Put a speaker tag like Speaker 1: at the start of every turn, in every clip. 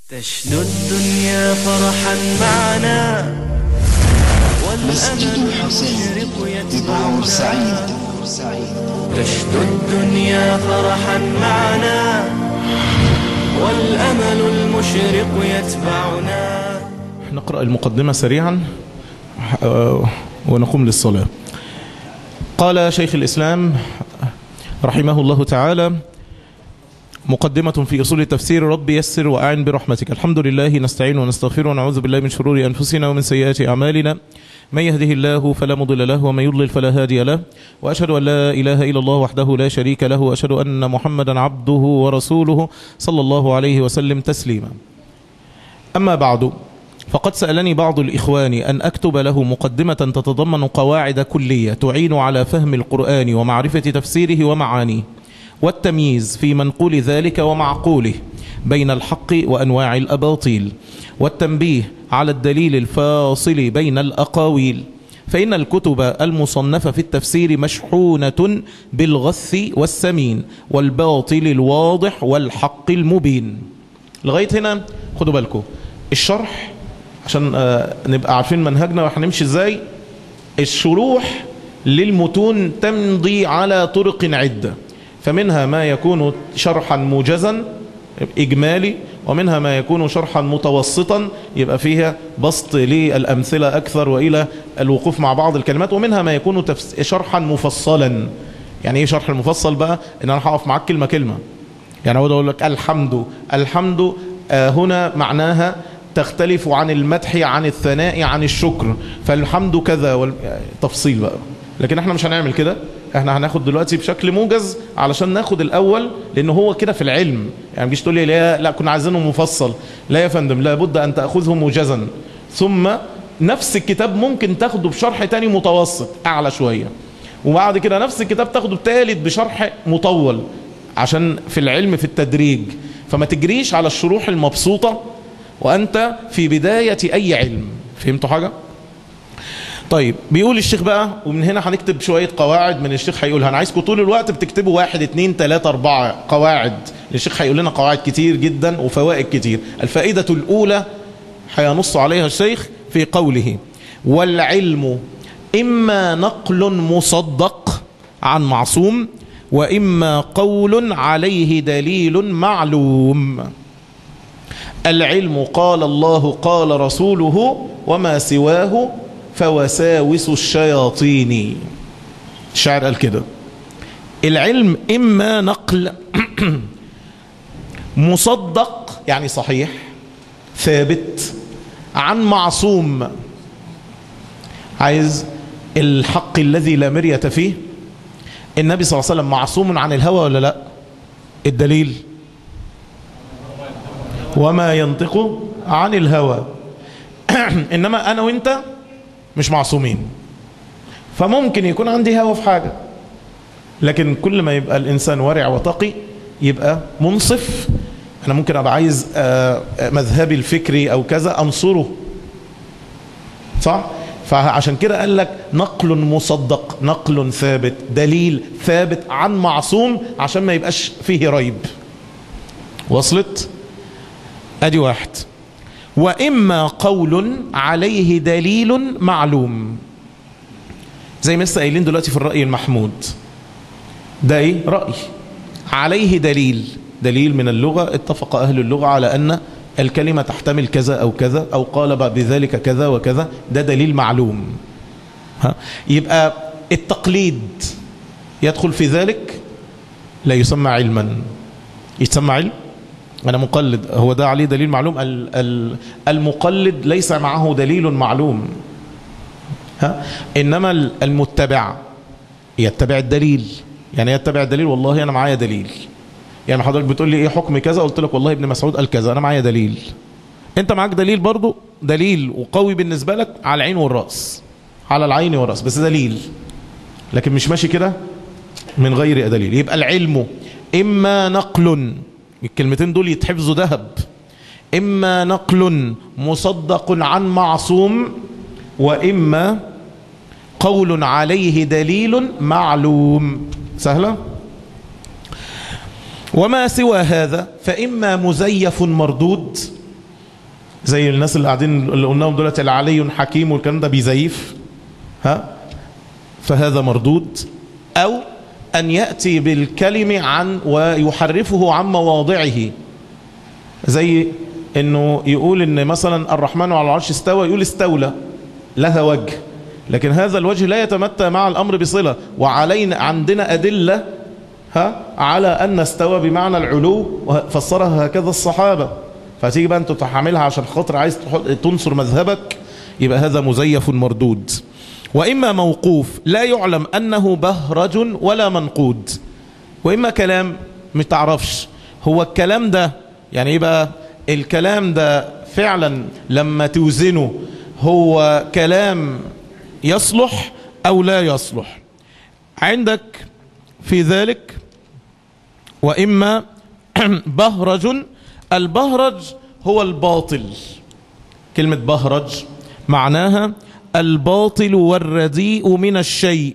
Speaker 1: تشنو الدنيا فرحا معنا
Speaker 2: مسجد
Speaker 1: والأمل
Speaker 2: الحسين
Speaker 1: المشرق
Speaker 2: ببعور
Speaker 1: يتبعنا
Speaker 2: سعيد
Speaker 1: تشنو الدنيا فرحا معنا والأمل المشرق يتبعنا
Speaker 3: نقرأ المقدمة سريعا آه، ونقوم للصلاة قال شيخ الإسلام رحمه الله تعالى مقدمة في أصول التفسير رب يسر وأعن برحمتك الحمد لله نستعين ونستغفر ونعوذ بالله من شرور أنفسنا ومن سيئات أعمالنا من يهده الله فلا مضل له ومن يضلل فلا هادي له وأشهد أن لا إله إلا الله وحده لا شريك له وأشهد أن محمدا عبده ورسوله صلى الله عليه وسلم تسليما أما بعد فقد سألني بعض الإخوان أن أكتب له مقدمة تتضمن قواعد كلية تعين على فهم القرآن ومعرفة تفسيره ومعانيه والتمييز في منقول ذلك ومعقوله بين الحق وأنواع الأباطيل والتنبيه على الدليل الفاصل بين الأقاويل فإن الكتب المصنفة في التفسير مشحونة بالغث والسمين والباطل الواضح والحق المبين لغاية هنا خدوا بالكم الشرح عشان آه، نبقى عارفين منهجنا وهنمشي ازاي الشروح للمتون تمضي على طرق عدة فمنها ما يكون شرحا موجزا إجمالي ومنها ما يكون شرحا متوسطا يبقى فيها بسط للأمثلة أكثر وإلى الوقوف مع بعض الكلمات ومنها ما يكون تفس- شرحا مفصلا يعني ايه شرح المفصل بقى ان انا هقف معاك كلمة كلمة يعني اقعد اقول لك الحمد الحمد آه، هنا معناها تختلف عن المدح عن الثناء عن الشكر فالحمد كذا وال... آه، تفصيل بقى لكن احنا مش هنعمل كده احنا هناخد دلوقتي بشكل موجز علشان ناخد الاول لان هو كده في العلم يعني مجيش تقول لي لا لا كنا عايزينه مفصل لا يا فندم لابد ان تاخذه موجزا ثم نفس الكتاب ممكن تاخده بشرح تاني متوسط اعلى شويه وبعد كده نفس الكتاب تاخده بتالت بشرح مطول عشان في العلم في التدريج فما تجريش على الشروح المبسوطة وأنت في بداية أي علم فهمتوا حاجة؟ طيب بيقول الشيخ بقى ومن هنا هنكتب شوية قواعد من الشيخ هيقولها أنا عايزكم طول الوقت بتكتبوا واحد اتنين تلاتة أربعة قواعد الشيخ هيقول لنا قواعد كتير جدا وفوائد كتير الفائدة الأولى هينص عليها الشيخ في قوله والعلم إما نقل مصدق عن معصوم وإما قول عليه دليل معلوم العلم قال الله قال رسوله وما سواه فوساوس الشياطين الشاعر قال كده العلم إما نقل مصدق يعني صحيح ثابت عن معصوم عايز الحق الذي لا مرية فيه النبي صلى الله عليه وسلم معصوم عن الهوى ولا لا الدليل وما ينطق عن الهوى انما انا وانت مش معصومين فممكن يكون عندي هوى في حاجة لكن كل ما يبقى الانسان ورع وتقي يبقى منصف انا ممكن ابقى عايز آه، آه، مذهبي الفكري او كذا انصره صح فعشان كده قال لك نقل مصدق نقل ثابت دليل ثابت عن معصوم عشان ما يبقاش فيه ريب وصلت ادي واحد واما قول عليه دليل معلوم زي ما لسه قايلين دلوقتي في الراي المحمود ده ايه راي عليه دليل دليل من اللغه اتفق اهل اللغه على ان الكلمه تحتمل كذا او كذا او قال بذلك كذا وكذا ده دليل معلوم ها يبقى التقليد يدخل في ذلك لا يسمى علما يسمى علم انا مقلد هو ده عليه دليل معلوم ال- ال- المقلد ليس معه دليل معلوم ها انما ال- المتبع يتبع الدليل يعني يتبع الدليل والله انا معايا دليل يعني حضرتك بتقول لي ايه حكم كذا قلت لك والله ابن مسعود قال كذا انا معايا دليل انت معاك دليل برضو دليل وقوي بالنسبه لك على العين والراس على العين والراس بس دليل لكن مش ماشي كده من غير دليل يبقى العلم اما نقل الكلمتين دول يتحفظوا ذهب اما نقل مصدق عن معصوم واما قول عليه دليل معلوم سهله وما سوى هذا فإما مزيف مردود زي الناس اللي قاعدين اللي قلناهم دلوقتي العلي حكيم والكلام ده بيزيف ها فهذا مردود أو أن يأتي بالكلم عن ويحرفه عن مواضعه زي انه يقول ان مثلا الرحمن على العرش استوى يقول استولى لها وجه لكن هذا الوجه لا يتمتع مع الامر بصله وعلينا عندنا ادله ها على ان استوى بمعنى العلو وفسرها هكذا الصحابه فتيجي بقى انت تحملها عشان خاطر عايز تنصر مذهبك يبقى هذا مزيف مردود واما موقوف لا يعلم انه بهرج ولا منقود واما كلام ما تعرفش هو الكلام ده يعني ايه بقى الكلام ده فعلا لما توزنه هو كلام يصلح او لا يصلح عندك في ذلك واما بهرج البهرج هو الباطل كلمة بهرج معناها الباطل والرديء من الشيء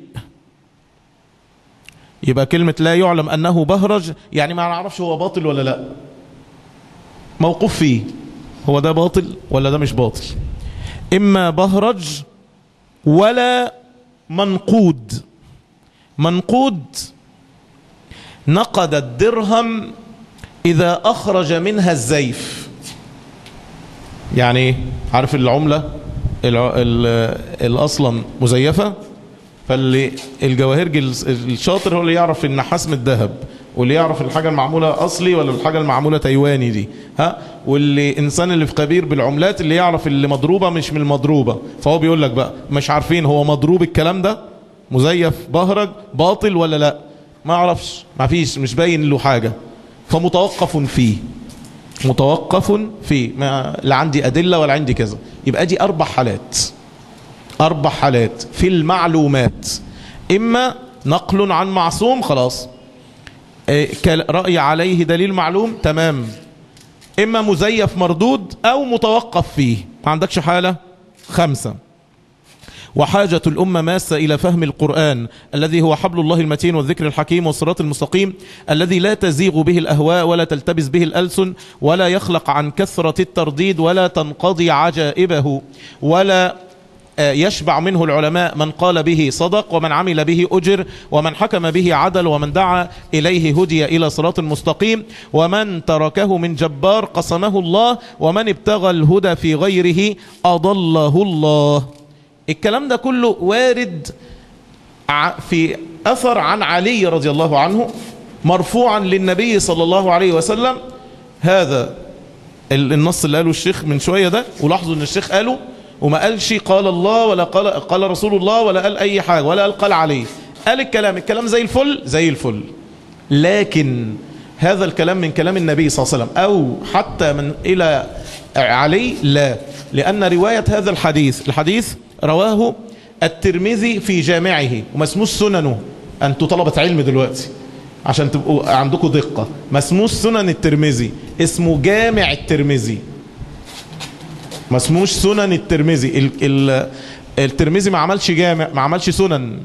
Speaker 3: يبقى كلمة لا يعلم أنه بهرج يعني ما نعرفش هو باطل ولا لا موقوف فيه هو ده باطل ولا ده مش باطل إما بهرج ولا منقود منقود نقد الدرهم إذا أخرج منها الزيف يعني ايه عارف العملة الع... ال... ال... أصلا مزيفة فاللي الجواهرجي الشاطر هو اللي يعرف النحاس من الذهب واللي يعرف الحاجة المعمولة أصلي ولا الحاجة المعمولة تايواني دي ها واللي إنسان اللي في خبير بالعملات اللي يعرف اللي مضروبة مش من المضروبة فهو بيقول لك بقى مش عارفين هو مضروب الكلام ده مزيف بهرج باطل ولا لا ما اعرفش ما فيش مش باين له حاجة فمتوقف فيه متوقف فيه ما لا عندي أدلة ولا عندي كذا يبقى دي أربع حالات أربع حالات في المعلومات إما نقل عن معصوم خلاص رأي عليه دليل معلوم تمام إما مزيف مردود أو متوقف فيه ما عندكش حالة خمسة وحاجة الأمة ماسة إلى فهم القرآن الذي هو حبل الله المتين والذكر الحكيم والصراط المستقيم الذي لا تزيغ به الأهواء ولا تلتبس به الألسن ولا يخلق عن كثرة الترديد ولا تنقضي عجائبه ولا يشبع منه العلماء من قال به صدق ومن عمل به أجر ومن حكم به عدل ومن دعا إليه هدي إلى صراط مستقيم ومن تركه من جبار قصمه الله ومن ابتغى الهدى في غيره أضله الله الكلام ده كله وارد في أثر عن علي رضي الله عنه مرفوعا للنبي صلى الله عليه وسلم هذا النص اللي قاله الشيخ من شوية ده ولاحظوا ان الشيخ قاله وما قالش قال الله ولا قال, قال رسول الله ولا قال أي حاجة ولا قال قال عليه قال الكلام الكلام زي الفل زي الفل لكن هذا الكلام من كلام النبي صلى الله عليه وسلم أو حتى من إلى علي لا لأن رواية هذا الحديث الحديث رواه الترمذي في جامعه وما اسموش سننه أنتوا طلبة علم دلوقتي عشان تبقوا عندكم دقة ما اسموش سنن الترمذي اسمه جامع الترمذي ما اسموش سنن الترمذي ال ال الترمذي ما عملش جامع ما عملش سنن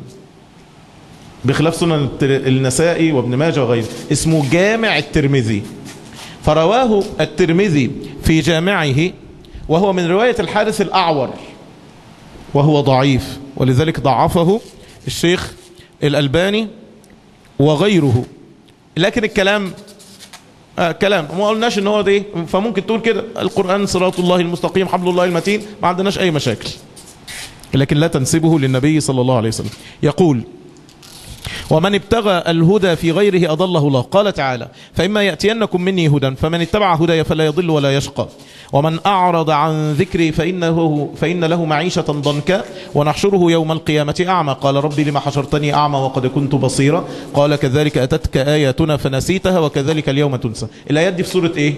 Speaker 3: بخلاف سنن النسائي وابن ماجه وغيره اسمه جامع الترمذي فرواه الترمذي في جامعه وهو من رواية الحارث الأعور وهو ضعيف ولذلك ضعفه الشيخ الألباني وغيره لكن الكلام آه كلام ما قلناش ان هو ده فممكن تقول كده القرآن صراط الله المستقيم حبل الله المتين ما عندناش اي مشاكل لكن لا تنسبه للنبي صلى الله عليه وسلم يقول ومن ابتغى الهدى في غيره أضله الله قال تعالى فإما يأتينكم مني هدى فمن اتبع هدايا فلا يضل ولا يشقى ومن أعرض عن ذكري فإنه فإن له معيشة ضنكا ونحشره يوم القيامة أعمى قال ربي لما حشرتني أعمى وقد كنت بصيرا قال كذلك أتتك آياتنا فنسيتها وكذلك اليوم تنسى الآيات دي في سورة إيه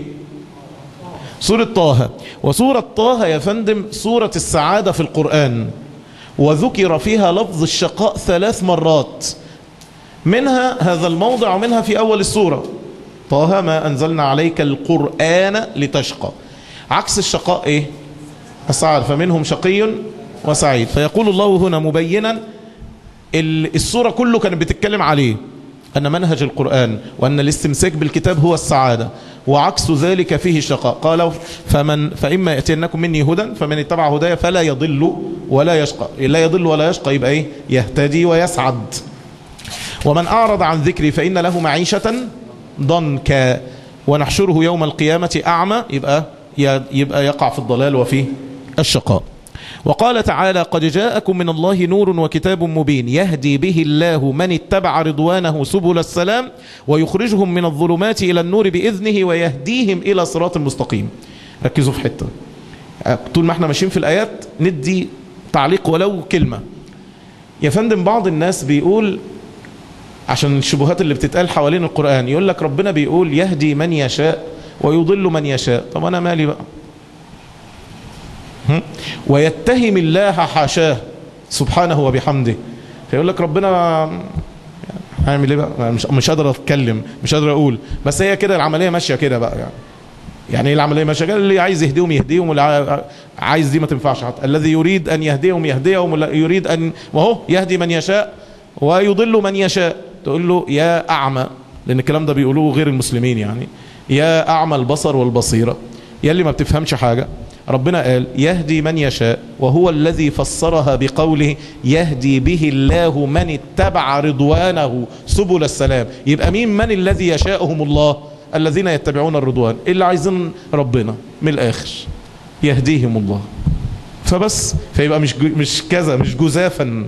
Speaker 3: سورة طه وسورة طه يا فندم سورة السعادة في القرآن وذكر فيها لفظ الشقاء ثلاث مرات منها هذا الموضع ومنها في أول السورة طه ما أنزلنا عليك القرآن لتشقى عكس الشقاء إيه السعادة فمنهم شقي وسعيد فيقول الله هنا مبينا السورة كله كانت بتتكلم عليه أن منهج القرآن وأن الاستمساك بالكتاب هو السعادة وعكس ذلك فيه الشقاء قالوا فمن فإما يأتينكم مني هدى فمن اتبع هدايا فلا يضل ولا يشقى لا يضل ولا يشقى يبقى إيه يهتدي ويسعد ومن أعرض عن ذكري فإن له معيشة ضنكا ونحشره يوم القيامة أعمى يبقى يبقى يقع في الضلال وفي الشقاء وقال تعالى قد جاءكم من الله نور وكتاب مبين يهدي به الله من اتبع رضوانه سبل السلام ويخرجهم من الظلمات إلى النور بإذنه ويهديهم إلى صراط المستقيم ركزوا في حتة طول ما احنا ماشيين في الآيات ندي تعليق ولو كلمة يا فندم بعض الناس بيقول عشان الشبهات اللي بتتقال حوالين القرآن يقول لك ربنا بيقول يهدي من يشاء ويضل من يشاء طب أنا مالي بقى ويتهم الله حاشاه سبحانه وبحمده فيقول لك ربنا هعمل ايه بقى مش مش قادر اتكلم مش قادر اقول بس هي كده العمليه ماشيه كده بقى يعني يعني ايه العمليه ماشيه كده اللي عايز يهديهم يهديهم واللي عايز دي ما تنفعش حتى الذي يريد ان يهديهم يهديهم ولا يريد ان وهو يهدي من يشاء ويضل من يشاء تقول له يا اعمى لان الكلام ده بيقولوه غير المسلمين يعني يا اعمى البصر والبصيره يا اللي ما بتفهمش حاجه ربنا قال يهدي من يشاء وهو الذي فسرها بقوله يهدي به الله من اتبع رضوانه سبل السلام يبقى مين من الذي يشاءهم الله الذين يتبعون الرضوان اللي عايزين ربنا من الآخر يهديهم الله فبس فيبقى مش مش كذا مش جزافا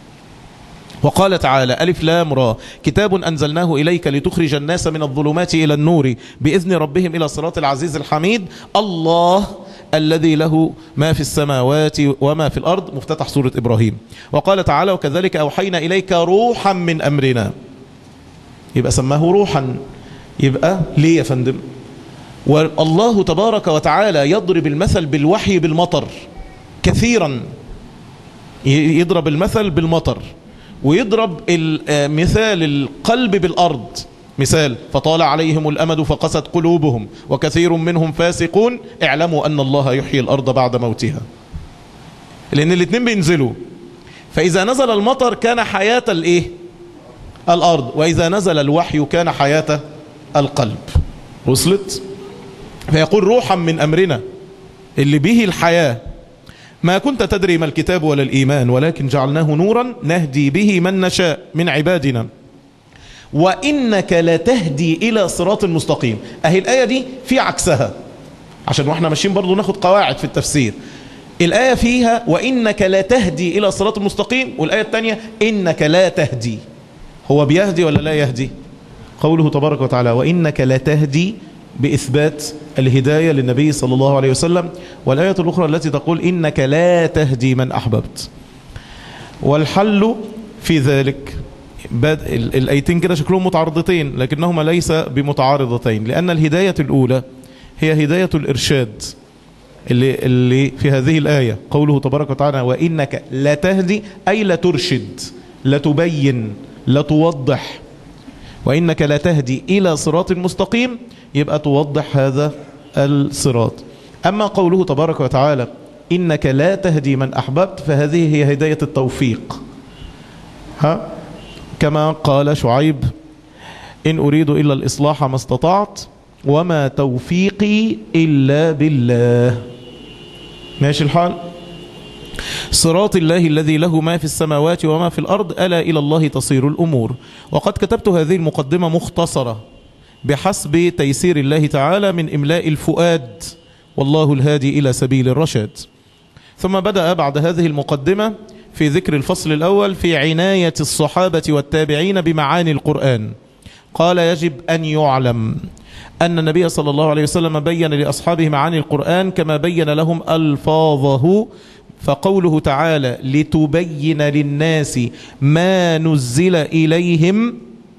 Speaker 3: وقال تعالى ألف لام را كتاب أنزلناه إليك لتخرج الناس من الظلمات إلى النور بإذن ربهم إلى صراط العزيز الحميد الله الذي له ما في السماوات وما في الأرض مفتتح سورة إبراهيم وقال تعالى وكذلك أوحينا إليك روحا من أمرنا يبقى سماه روحا يبقى ليه يا فندم والله تبارك وتعالى يضرب المثل بالوحي بالمطر كثيرا يضرب المثل بالمطر ويضرب مثال القلب بالأرض مثال فطال عليهم الأمد فقست قلوبهم وكثير منهم فاسقون اعلموا أن الله يحيي الأرض بعد موتها لأن الاثنين بينزلوا فإذا نزل المطر كان حياة الإيه الأرض وإذا نزل الوحي كان حياة القلب وصلت فيقول روحا من أمرنا اللي به الحياة ما كنت تدري ما الكتاب ولا الإيمان ولكن جعلناه نورا نهدي به من نشاء من عبادنا وإنك لتهدي إلى صراط مستقيم أهي الآية دي في عكسها عشان واحنا ماشيين برضو ناخد قواعد في التفسير الآية فيها وإنك لا تهدي إلى صراط مستقيم والآية الثانية إنك لا تهدي هو بيهدي ولا لا يهدي قوله تبارك وتعالى وإنك لا تهدي بإثبات الهداية للنبي صلى الله عليه وسلم والآية الأخرى التي تقول إنك لا تهدي من أحببت والحل في ذلك الآيتين كده شكلهم متعارضتين لكنهما ليس بمتعارضتين لأن الهداية الأولى هي هداية الإرشاد اللي, اللي في هذه الآية قوله تبارك وتعالى وإنك لا تهدي أي لا ترشد لا تبين لا توضح وإنك لا تهدي إلى صراط مستقيم يبقى توضح هذا الصراط أما قوله تبارك وتعالى إنك لا تهدي من أحببت فهذه هي هداية التوفيق ها كما قال شعيب إن أريد إلا الإصلاح ما استطعت وما توفيقي إلا بالله ماشي الحال صراط الله الذي له ما في السماوات وما في الأرض ألا إلى الله تصير الأمور وقد كتبت هذه المقدمة مختصرة بحسب تيسير الله تعالى من إملاء الفؤاد والله الهادي إلى سبيل الرشاد ثم بدأ بعد هذه المقدمة في ذكر الفصل الأول في عناية الصحابة والتابعين بمعاني القرآن قال يجب أن يعلم أن النبي صلى الله عليه وسلم بين لأصحابه معاني القرآن كما بين لهم ألفاظه فقوله تعالى لتبين للناس ما نزل إليهم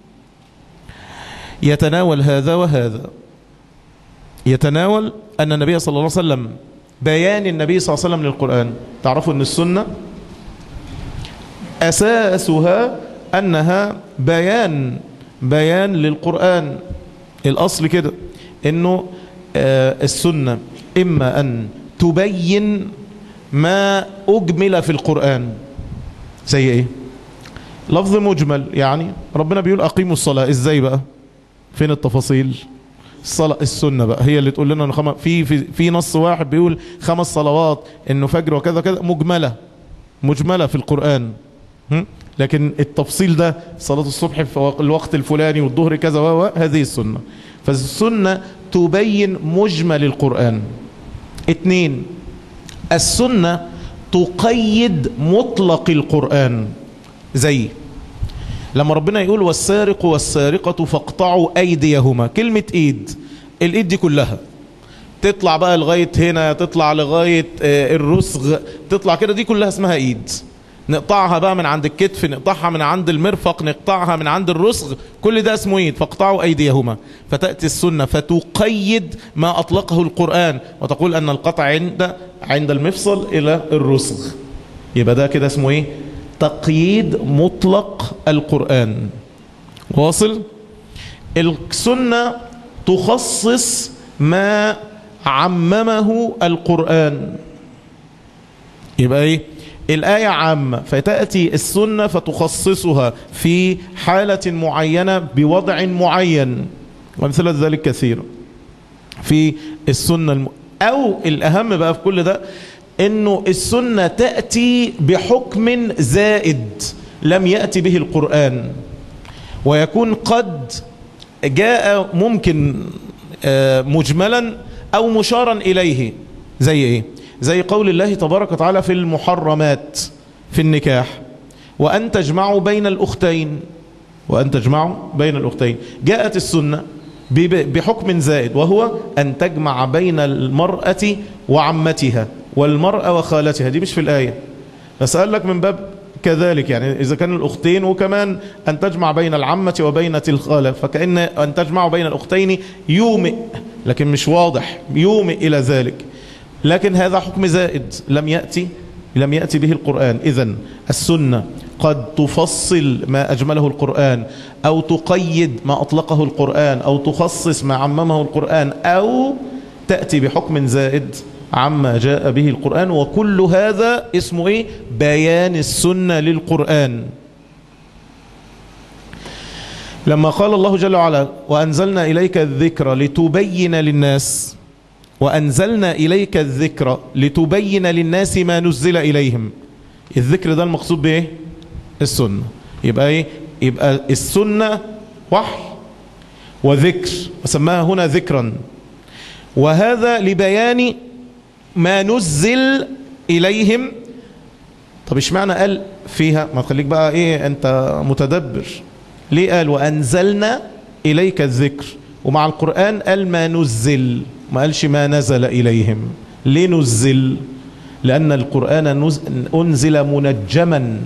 Speaker 3: يتناول هذا وهذا يتناول أن النبي صلى الله عليه وسلم بيان النبي صلى الله عليه وسلم للقرآن تعرفوا أن السنة أساسها أنها بيان بيان للقرآن الأصل كده أنه السنة إما أن تبين ما أجمل في القرآن زي إيه لفظ مجمل يعني ربنا بيقول أقيموا الصلاة إزاي بقى فين التفاصيل الصلاة السنة بقى هي اللي تقول لنا إنه خم... في في في نص واحد بيقول خمس صلوات إنه فجر وكذا كذا مجملة مجملة في القرآن هم؟ لكن التفصيل ده صلاة الصبح في الوقت الفلاني والظهر كذا و هذه السنة فالسنة تبين مجمل القرآن اتنين السنة تقيد مطلق القرآن زي لما ربنا يقول والسارق والسارقة فاقطعوا أيديهما كلمة إيد الإيد دي كلها تطلع بقى لغاية هنا تطلع لغاية الرسغ تطلع كده دي كلها اسمها إيد نقطعها بقى من عند الكتف نقطعها من عند المرفق نقطعها من عند الرسغ كل ده اسمه ايد فاقطعوا ايديهما فتاتي السنه فتقيد ما اطلقه القران وتقول ان القطع عند عند المفصل الى الرسغ يبقى ده كده اسمه ايه تقييد مطلق القران واصل السنه تخصص ما عممه القران يبقى ايه الآية عامة فتأتي السنة فتخصصها في حالة معينة بوضع معين وأمثلة ذلك كثيرة في السنة الم... أو الأهم بقى في كل ده أنه السنة تأتي بحكم زائد لم يأتي به القرآن ويكون قد جاء ممكن مجملا أو مشارا إليه زي إيه زي قول الله تبارك وتعالى في المحرمات في النكاح وأن تجمعوا بين الأختين وأن تجمعوا بين الأختين جاءت السنة بحكم زائد وهو أن تجمع بين المرأة وعمتها والمرأة وخالتها دي مش في الآية بس قال لك من باب كذلك يعني إذا كان الأختين وكمان أن تجمع بين العمة وبين الخالة فكأن أن تجمع بين الأختين يومئ لكن مش واضح يومئ إلى ذلك لكن هذا حكم زائد لم يأتي لم يأتي به القرآن إذا السنة قد تفصل ما أجمله القرآن أو تقيد ما أطلقه القرآن أو تخصص ما عممه القرآن أو تأتي بحكم زائد عما جاء به القرآن وكل هذا اسمه إيه بيان السنة للقرآن لما قال الله جل وعلا وأنزلنا إليك الذكر لتبين للناس وأنزلنا إليك الذكر لتبين للناس ما نزل إليهم الذكر ده المقصود بإيه السنة يبقى إيه يبقى السنة وحي وذكر وسماها هنا ذكرا وهذا لبيان ما نزل إليهم طب اشمعنى قال فيها ما تخليك بقى ايه انت متدبر ليه قال وأنزلنا إليك الذكر ومع القرآن قال ما نزل ما قالش ما نزل إليهم ليه نزل لأن القرآن أنزل منجما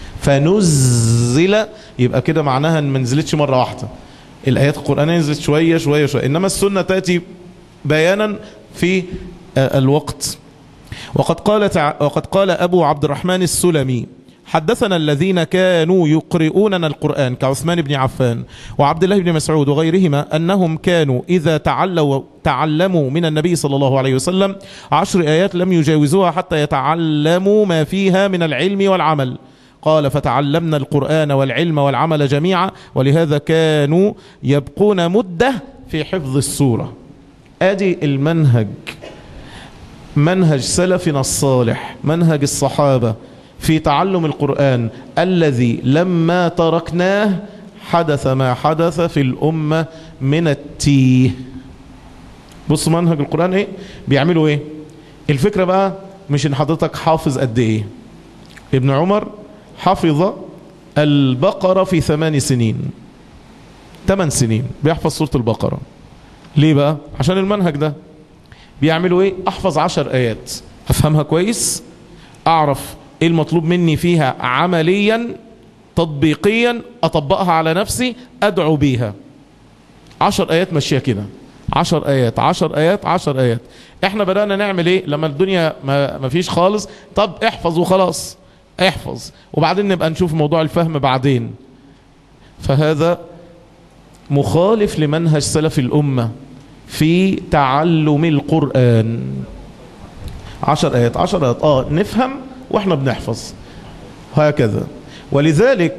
Speaker 3: فنزل يبقى كده معناها ان ما نزلتش مرة واحدة الآيات القرآنية نزلت شوية شوية شوية إنما السنة تأتي بيانا في الوقت وقد قال تع... وقد قال أبو عبد الرحمن السلمي حدثنا الذين كانوا يقرؤوننا القرآن كعثمان بن عفان وعبد الله بن مسعود وغيرهما أنهم كانوا إذا تعلوا تعلموا من النبي صلى الله عليه وسلم عشر آيات لم يجاوزوها حتى يتعلموا ما فيها من العلم والعمل قال فتعلمنا القرآن والعلم والعمل جميعا ولهذا كانوا يبقون مدة في حفظ السورة ادي المنهج منهج سلفنا الصالح منهج الصحابة في تعلم القرآن الذي لما تركناه حدث ما حدث في الأمة من التيه بص منهج القرآن ايه بيعملوا ايه الفكرة بقى مش ان حضرتك حافظ قد ايه ابن عمر حفظ البقرة في ثمان سنين ثمان سنين بيحفظ سورة البقرة ليه بقى عشان المنهج ده بيعملوا ايه احفظ عشر ايات افهمها كويس اعرف ايه المطلوب مني فيها عمليا تطبيقيا اطبقها على نفسي ادعو بيها عشر ايات ماشيه كده عشر ايات عشر ايات عشر ايات احنا بدأنا نعمل ايه لما الدنيا ما, ما فيش خالص طب احفظ وخلاص احفظ وبعدين نبقى نشوف موضوع الفهم بعدين فهذا مخالف لمنهج سلف الأمة في تعلم القرآن عشر آيات عشر آيات آه نفهم وإحنا بنحفظ هكذا ولذلك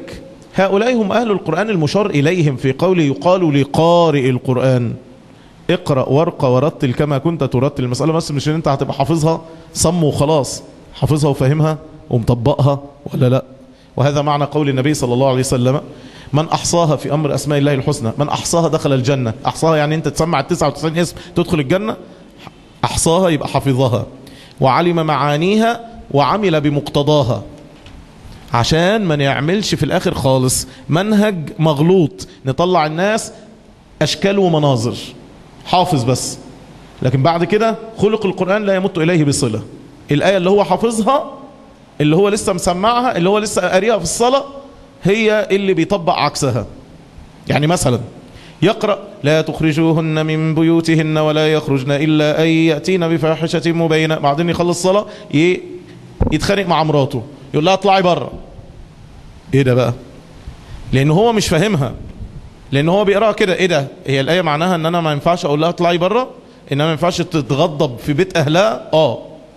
Speaker 3: هؤلاء هم أهل القرآن المشار إليهم في قول يقال لقارئ القرآن اقرأ وارقى ورتل كما كنت ترتل المسألة بس مش ان انت هتبقى حافظها صم وخلاص حافظها وفاهمها ومطبقها ولا لا وهذا معنى قول النبي صلى الله عليه وسلم من أحصاها في أمر أسماء الله الحسنى من أحصاها دخل الجنة أحصاها يعني أنت تسمع التسعة وتسعين اسم تدخل الجنة أحصاها يبقى حفظها وعلم معانيها وعمل بمقتضاها عشان ما نعملش في الآخر خالص منهج مغلوط نطلع الناس أشكال ومناظر حافظ بس لكن بعد كده خلق القرآن لا يمت إليه بصلة الآية اللي هو حافظها اللي هو لسه مسمعها اللي هو لسه قاريها في الصلاة هي اللي بيطبق عكسها يعني مثلا يقرأ لا تخرجوهن من بيوتهن ولا يخرجن إلا أن يأتين بفاحشة مبينة بعدين يخلص الصلاة ي- يتخانق مع مراته يقول لها اطلعي بره ايه ده بقى لان هو مش فاهمها لان هو بيقراها كده ايه ده هي الايه معناها ان انا ما ينفعش اقول لها اطلعي بره انها ما ينفعش تتغضب في بيت اهلها اه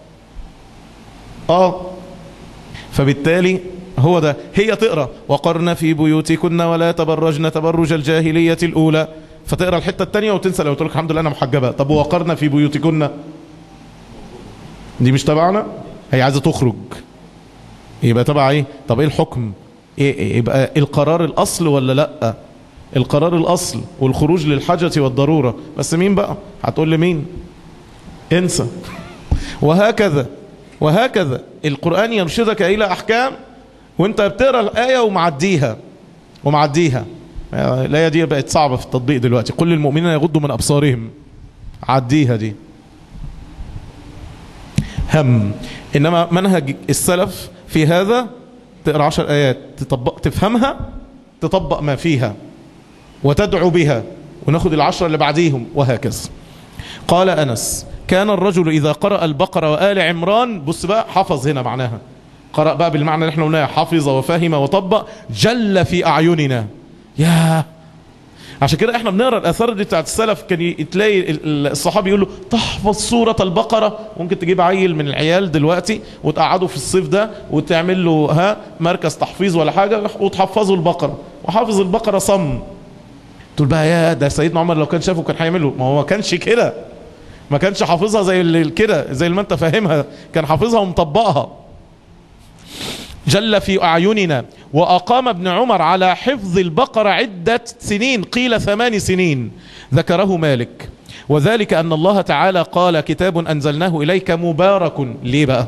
Speaker 3: اه فبالتالي هو ده هي تقرا وقرن في بيوتكن ولا تبرجن تبرج الجاهليه الاولى فتقرا الحته الثانيه وتنسى لو تقول لك الحمد لله انا محجبه طب وقرن في بيوتكن دي مش تبعنا هي عايزه تخرج يبقى تبع ايه طب ايه الحكم إيه إيه يبقى القرار الاصل ولا لا القرار الاصل والخروج للحاجه والضروره بس مين بقى هتقول لي مين انسى وهكذا وهكذا القرآن يرشدك إلى أحكام وانت بتقرأ الآية ومعديها ومعديها الآية دي بقت صعبة في التطبيق دلوقتي قل للمؤمنين يغضوا من أبصارهم عديها دي هم إنما منهج السلف في هذا تقرأ عشر آيات تطبق تفهمها تطبق ما فيها وتدعو بها وناخد العشرة اللي بعديهم وهكذا قال أنس كان الرجل إذا قرأ البقرة وآل عمران بص بقى حفظ هنا معناها قرأ بقى بالمعنى اللي احنا قلناه حفظ وفهم وطبق جل في أعيننا يا عشان كده احنا بنقرا الاثار دي بتاعت السلف كان ي- تلاقي ال- الصحابي يقول له تحفظ سوره البقره ممكن تجيب عيل من العيال دلوقتي وتقعده في الصيف ده وتعمل له ها مركز تحفيظ ولا حاجه وتحفظه البقره وحافظ البقره صم تقول بقى يا ده سيدنا عمر لو كان شافه كان هيعمله ما هو ما كانش كده ما كانش حافظها زي اللي كده زي ما انت فاهمها كان حافظها ومطبقها جل في أعيننا وأقام ابن عمر على حفظ البقرة عدة سنين قيل ثمان سنين ذكره مالك وذلك أن الله تعالى قال كتاب أنزلناه إليك مبارك ليه بقى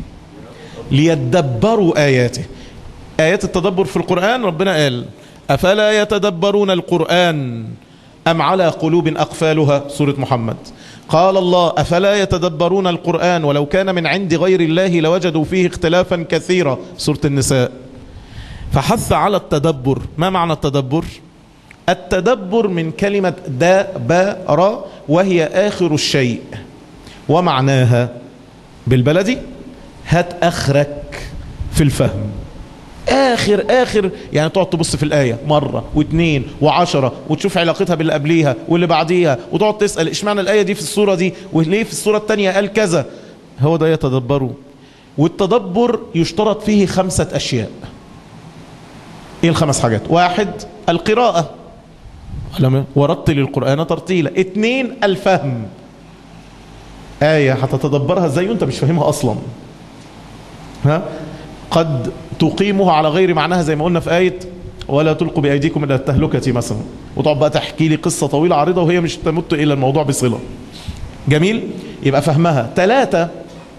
Speaker 3: ليدبروا آياته آيات التدبر في القرآن ربنا قال أفلا يتدبرون القرآن أم على قلوب أقفالها سورة محمد قال الله أفلا يتدبرون القرآن ولو كان من عند غير الله لوجدوا فيه اختلافا كثيرا سورة النساء فحث على التدبر ما معنى التدبر التدبر من كلمة دابر وهي آخر الشيء ومعناها بالبلدي هات أخرك في الفهم اخر اخر يعني تقعد تبص في الايه مره واثنين وعشرة وتشوف علاقتها باللي قبليها واللي بعديها وتقعد تسال اشمعنى الايه دي في السوره دي وليه في السوره الثانيه قال كذا هو ده يتدبروا والتدبر يشترط فيه خمسه اشياء ايه الخمس حاجات واحد القراءه لما- ورتل القران ترتيلا اثنين الفهم ايه هتتدبرها ازاي وانت مش فاهمها اصلا ها قد تقيمها على غير معناها زي ما قلنا في آية ولا تلقوا بأيديكم إلى التهلكة مثلا وتقعد بقى تحكي لي قصة طويلة عريضة وهي مش تمت إلى الموضوع بصلة جميل يبقى فهمها ثلاثة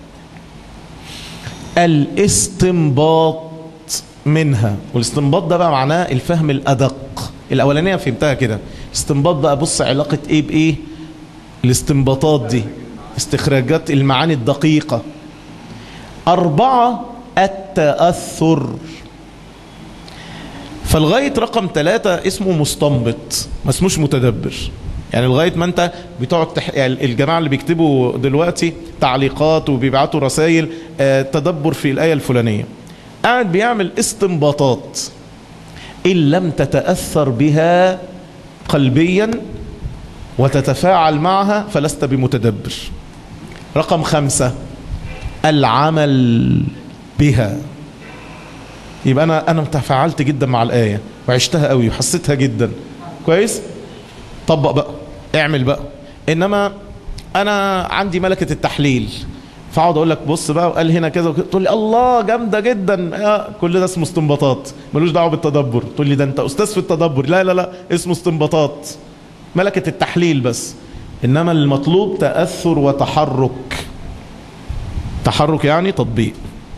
Speaker 3: الاستنباط منها والاستنباط ده بقى معناه الفهم الأدق الأولانية فهمتها كده استنباط بقى بص علاقة إيه بإيه الاستنباطات دي استخراجات المعاني الدقيقة أربعة التأثر فالغاية رقم ثلاثة اسمه مستنبط ما اسموش متدبر يعني لغاية ما انت بتقعد تح... يعني الجماعة اللي بيكتبوا دلوقتي تعليقات وبيبعتوا رسائل آه تدبر في الآية الفلانية قاعد بيعمل استنباطات إن لم تتأثر بها قلبيا وتتفاعل معها فلست بمتدبر رقم خمسة العمل بها يبقى انا انا تفاعلت جدا مع الايه وعشتها قوي وحسيتها جدا كويس طبق بقى اعمل بقى انما انا عندي ملكه التحليل فاقعد اقول لك بص بقى وقال هنا كذا وكذا تقول لي الله جامده جدا آه كل ده اسمه استنباطات ملوش دعوه بالتدبر تقول لي ده انت استاذ في التدبر لا لا لا اسمه استنباطات ملكه التحليل بس انما المطلوب تاثر وتحرك تحرك يعني تطبيق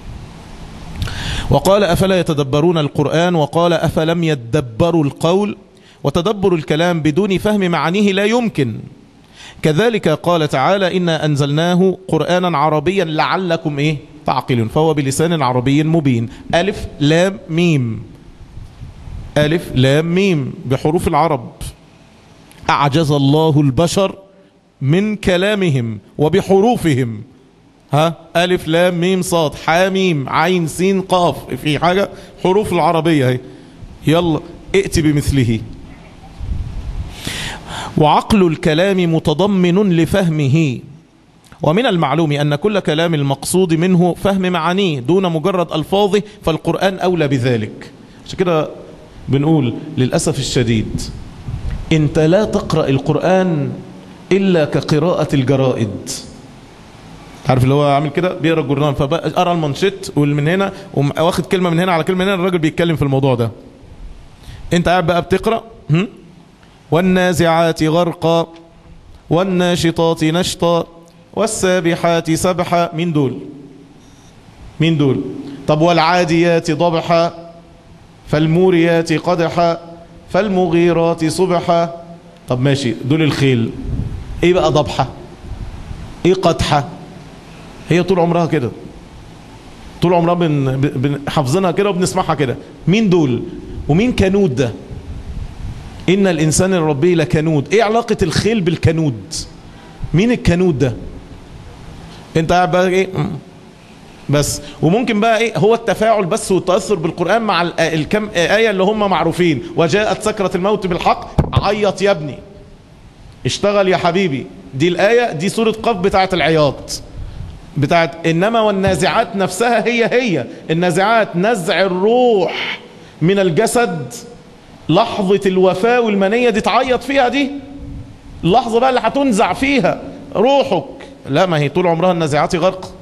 Speaker 3: وقال افلا يتدبرون القران وقال افلم يدبروا القول وتدبر الكلام بدون فهم معانيه لا يمكن كذلك قال تعالى إنا أنزلناه قرآنا عربيا لعلكم إيه تعقلون فهو بلسان عربي مبين ألف لام ميم ألف لام ميم بحروف العرب أعجز الله البشر من كلامهم وبحروفهم ها ألف لام ميم صاد حاميم عين سين قاف في حاجة حروف العربية هي يلا ائت بمثله وعقل الكلام متضمن لفهمه ومن المعلوم أن كل كلام المقصود منه فهم معانيه دون مجرد ألفاظه فالقرآن أولى بذلك عشان كده بنقول للأسف الشديد انت لا تقرأ القرآن إلا كقراءة الجرائد عارف اللي هو عامل كده بيقرا الجورنال فقرا المانشيت واللي من هنا واخد كلمه من هنا على كلمه من هنا الراجل بيتكلم في الموضوع ده انت قاعد بقى بتقرا هم؟ والنازعات غرقا والناشطات نشطا والسابحات سبحا مين دول مين دول طب والعاديات ضبحا فالموريات قدحا فالمغيرات صبحا طب ماشي دول الخيل ايه بقى ضبحة ايه قدحة هي طول عمرها كده طول عمرها بن بن حافظينها كده وبنسمعها كده مين دول ومين كنود ده إن الإنسان الربي لكنود إيه علاقة الخيل بالكنود مين الكنود ده انت قاعد بقى ايه بس وممكن بقى ايه هو التفاعل بس والتأثر بالقرآن مع الكم آية اللي هم معروفين وجاءت سكرة الموت بالحق عيط يا ابني اشتغل يا حبيبي دي الآية دي سورة قف بتاعة العياط بتاعت إنما والنازعات نفسها هي هي النازعات نزع الروح من الجسد لحظة الوفاة والمنية دي تعيط فيها دي اللحظة بقى اللي هتنزع فيها روحك لا ما هي طول عمرها النازعات غرق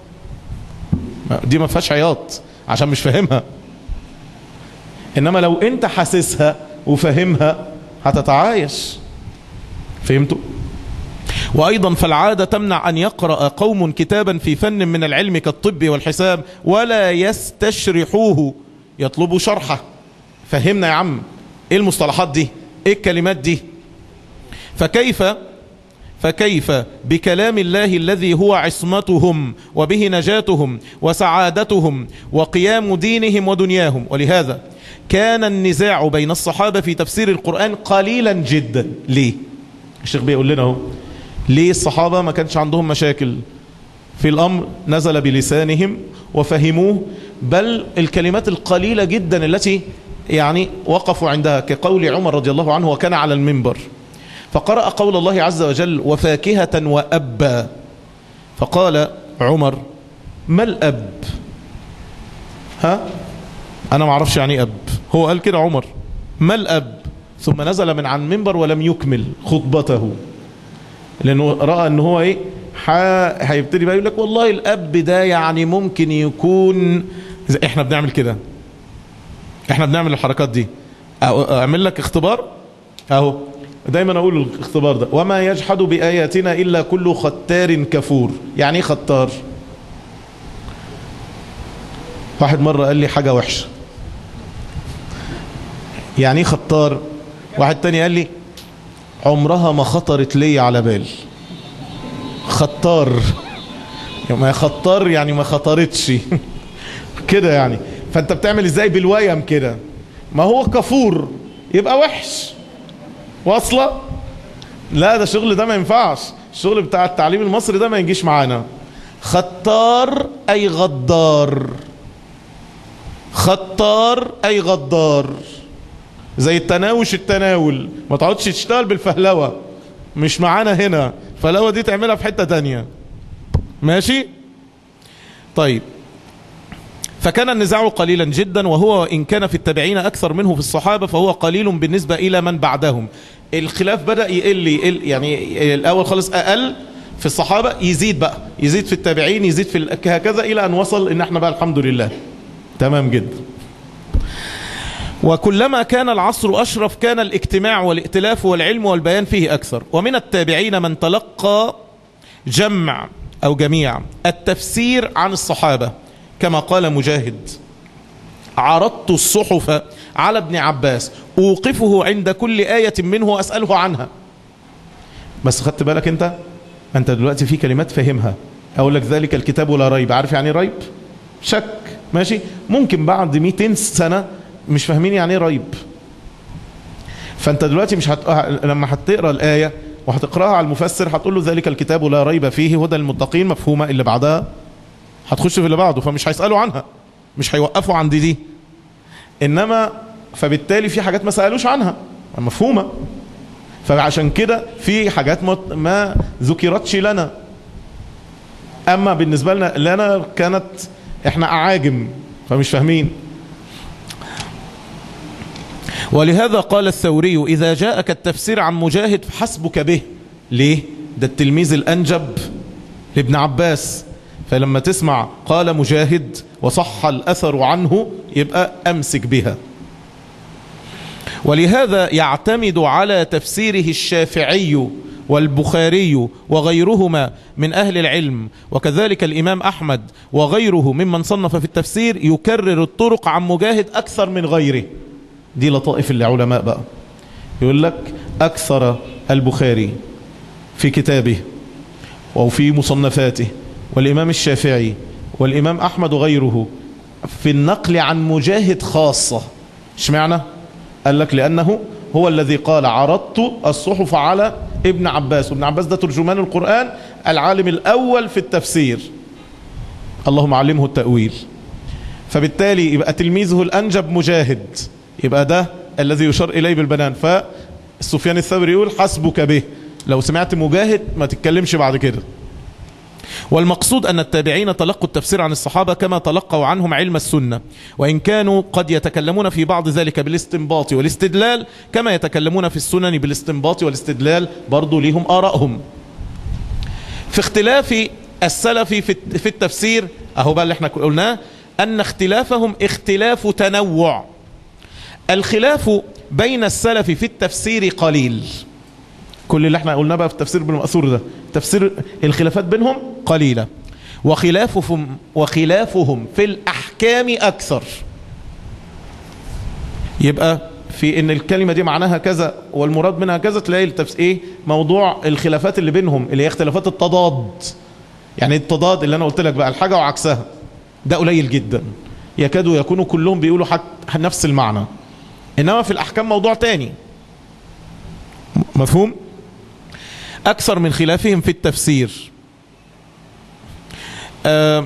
Speaker 3: دي ما فيهاش عياط عشان مش فاهمها انما لو انت حاسسها وفاهمها هتتعايش فهمتوا وايضا فالعاده تمنع ان يقرا قوم كتابا في فن من العلم كالطب والحساب ولا يستشرحوه يطلبوا شرحه فهمنا يا عم ايه المصطلحات دي ايه الكلمات دي فكيف فكيف بكلام الله الذي هو عصمتهم وبه نجاتهم وسعادتهم وقيام دينهم ودنياهم ولهذا كان النزاع بين الصحابة في تفسير القرآن قليلا جدا ليه الشيخ بيقول لنا اهو ليه الصحابة ما كانش عندهم مشاكل في الأمر نزل بلسانهم وفهموه بل الكلمات القليلة جدا التي يعني وقفوا عندها كقول عمر رضي الله عنه وكان على المنبر فقرأ قول الله عز وجل وفاكهة وأبا فقال عمر ما الأب ها أنا ما اعرفش يعني أب هو قال كده عمر ما الأب ثم نزل من عن منبر ولم يكمل خطبته لأنه رأى أنه هو إيه هيبتدي بقى يقول لك والله الأب ده يعني ممكن يكون احنا بنعمل كده احنا بنعمل الحركات دي اعمل لك اختبار اهو دايما اقول الاختبار ده وما يجحد باياتنا الا كل ختار كفور يعني ايه ختار واحد مره قال لي حاجه وحشه يعني ايه ختار واحد تاني قال لي عمرها ما خطرت لي على بال ختار ما خطار يعني ما خطرتش كده يعني فانت بتعمل ازاي بالويم كده ما هو كفور يبقى وحش واصله لا ده الشغل ده ما ينفعش الشغل بتاع التعليم المصري ده ما يجيش معانا ختار اي غدار ختار اي غدار زي التناوش التناول ما تقعدش تشتغل بالفهلوه مش معانا هنا الفهلوه دي تعملها في حته تانية ماشي طيب فكان النزاع قليلا جدا وهو إن كان في التابعين أكثر منه في الصحابة فهو قليل بالنسبة إلى من بعدهم الخلاف بدأ يقل, يقل يعني الأول خالص أقل في الصحابة يزيد بقى يزيد في التابعين يزيد في ال- هكذا إلى أن وصل إن احنا بقى الحمد لله تمام جدا وكلما كان العصر أشرف كان الاجتماع والائتلاف والعلم والبيان فيه أكثر ومن التابعين من تلقى جمع أو جميع التفسير عن الصحابة كما قال مجاهد عرضت الصحف على ابن عباس أوقفه عند كل آية منه وأسأله عنها بس خدت بالك أنت أنت دلوقتي في كلمات فهمها أقول لك ذلك الكتاب لا ريب عارف يعني إيه ريب شك ماشي ممكن بعد 200 سنة مش فاهمين يعني ايه ريب فانت دلوقتي مش هت... لما هتقرا الايه وهتقراها على المفسر هتقول له ذلك الكتاب لا ريب فيه هدى للمتقين مفهومه اللي بعدها هتخش في اللي بعده فمش هيسالوا عنها مش هيوقفوا عند دي انما فبالتالي في حاجات ما سالوش عنها مفهومه فعشان كده في حاجات ما, ما ذكرتش لنا اما بالنسبه لنا لنا كانت احنا اعاجم فمش فاهمين ولهذا قال الثوري إذا جاءك التفسير عن مجاهد فحسبك به ليه؟ ده التلميذ الأنجب لابن عباس فلما تسمع قال مجاهد وصح الأثر عنه يبقى أمسك بها ولهذا يعتمد على تفسيره الشافعي والبخاري وغيرهما من أهل العلم وكذلك الإمام أحمد وغيره ممن صنف في التفسير يكرر الطرق عن مجاهد أكثر من غيره دي لطائف العلماء بقى يقول لك أكثر البخاري في كتابه أو في مصنفاته والإمام الشافعي والإمام أحمد وغيره في النقل عن مجاهد خاصة اشمعنى قال لك لأنه هو الذي قال عرضت الصحف على ابن عباس وابن عباس ده ترجمان القرآن العالم الأول في التفسير اللهم علمه التأويل فبالتالي يبقى تلميذه الأنجب مجاهد يبقى ده الذي يشار إليه بالبنان فالسفيان الثوري يقول حسبك به لو سمعت مجاهد ما تتكلمش بعد كده والمقصود أن التابعين تلقوا التفسير عن الصحابة كما تلقوا عنهم علم السنة وإن كانوا قد يتكلمون في بعض ذلك بالاستنباط والاستدلال كما يتكلمون في السنن بالاستنباط والاستدلال برضو لهم آرائهم في اختلاف السلف في في التفسير أهو بقى اللي احنا قلناه أن اختلافهم اختلاف تنوع الخلاف بين السلف في التفسير قليل كل اللي احنا قلناه بقى في التفسير بالمأثور ده تفسير الخلافات بينهم قليلة وخلافهم وخلافهم في الأحكام أكثر يبقى في ان الكلمة دي معناها كذا والمراد منها كذا تلاقي التفس ايه موضوع الخلافات اللي بينهم اللي هي اختلافات التضاد يعني التضاد اللي انا قلت لك بقى الحاجة وعكسها ده قليل جدا يكادوا يكونوا كلهم بيقولوا حق نفس المعنى انما في الاحكام موضوع تاني مفهوم اكثر من خلافهم في التفسير آه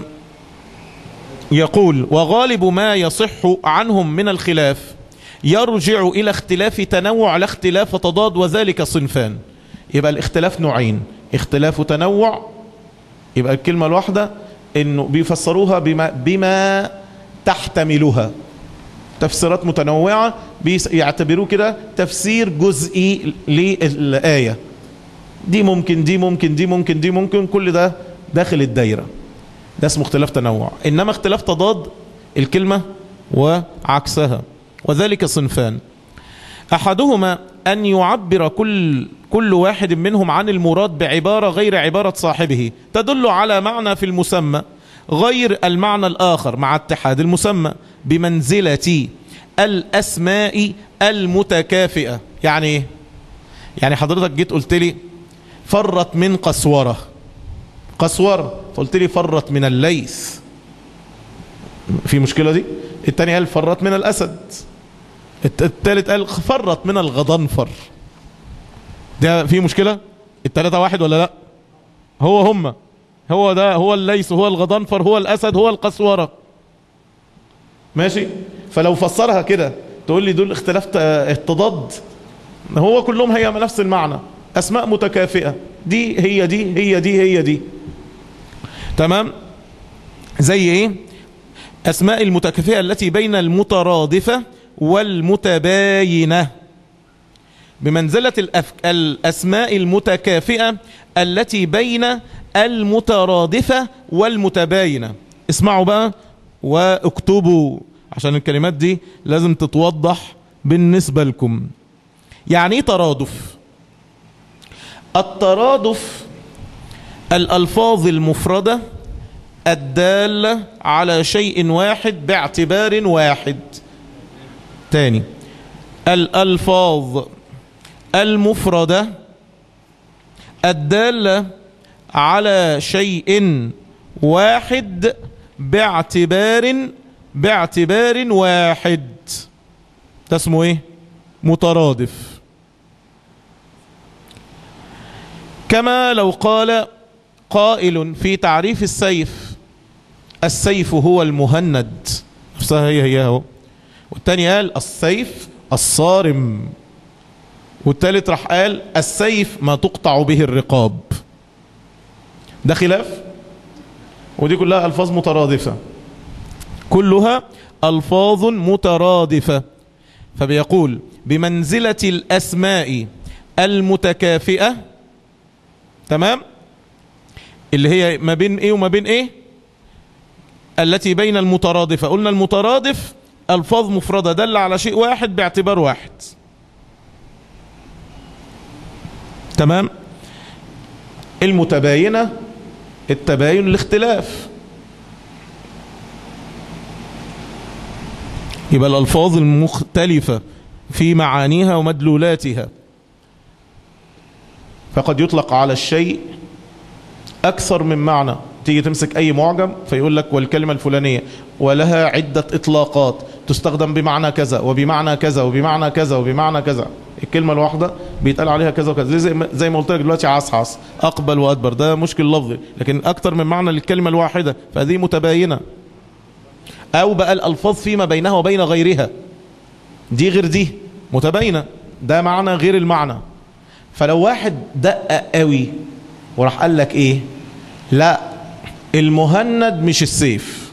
Speaker 3: يقول وغالب ما يصح عنهم من الخلاف يرجع الى اختلاف تنوع لا اختلاف تضاد وذلك صنفان يبقى الاختلاف نوعين اختلاف تنوع يبقى الكلمة الواحدة انه بيفسروها بما, بما تحتملها تفسيرات متنوعة بيعتبروه كده تفسير جزئي للآية دي ممكن دي ممكن دي ممكن دي ممكن كل ده داخل الدايرة ده اسمه اختلاف تنوع إنما اختلاف تضاد الكلمة وعكسها وذلك صنفان أحدهما أن يعبر كل كل واحد منهم عن المراد بعبارة غير عبارة صاحبه تدل على معنى في المسمى غير المعنى الآخر مع اتحاد المسمى بمنزلة الأسماء المتكافئة يعني ايه يعني حضرتك جيت قلت لي فرت من قسورة قسورة قلت لي فرت من الليث في مشكلة دي التاني قال فرت من الأسد التالت قال فرت من الغضنفر ده في مشكلة التلاتة واحد ولا لا هو هم هو ده هو الليث هو الغضنفر هو الأسد هو القسورة ماشي فلو فسرها كده تقول لي دول اختلاف التضاد هو كلهم هي نفس المعنى أسماء متكافئة دي هي دي هي دي هي دي تمام زي ايه أسماء المتكافئة التي بين المترادفة والمتباينة بمنزلة الأف... الأسماء المتكافئة التي بين المترادفة والمتباينة اسمعوا بقى واكتبوا عشان الكلمات دي لازم تتوضح بالنسبة لكم يعني ايه ترادف الترادف الألفاظ المفردة الدالة على شيء واحد باعتبار واحد تاني الألفاظ المفردة الدالة على شيء واحد باعتبار باعتبار واحد ده اسمه ايه مترادف كما لو قال قائل في تعريف السيف السيف هو المهند نفسها هي هي اهو والتاني قال السيف الصارم والتالت راح قال السيف ما تقطع به الرقاب ده خلاف ودي كلها ألفاظ مترادفة كلها ألفاظ مترادفة فبيقول بمنزلة الأسماء المتكافئة تمام اللي هي ما بين ايه وما بين ايه التي بين المترادفة قلنا المترادف ألفاظ مفردة دل على شيء واحد باعتبار واحد تمام المتباينة التباين الاختلاف يبقى الألفاظ المختلفة في معانيها ومدلولاتها فقد يطلق على الشيء أكثر من معنى تيجي تمسك أي معجم فيقول لك والكلمة الفلانية ولها عدة إطلاقات تستخدم بمعنى كذا وبمعنى كذا وبمعنى كذا وبمعنى كذا الكلمة الواحدة بيتقال عليها كذا وكذا زي ما, زي ما قلت لك دلوقتي عصعص أقبل وأدبر ده مشكل لفظي لكن أكثر من معنى للكلمة الواحدة فهذه متباينة أو بقى الألفاظ فيما بينها وبين غيرها دي غير دي متباينة ده معنى غير المعنى فلو واحد دقق قوي وراح قال لك ايه لا المهند مش السيف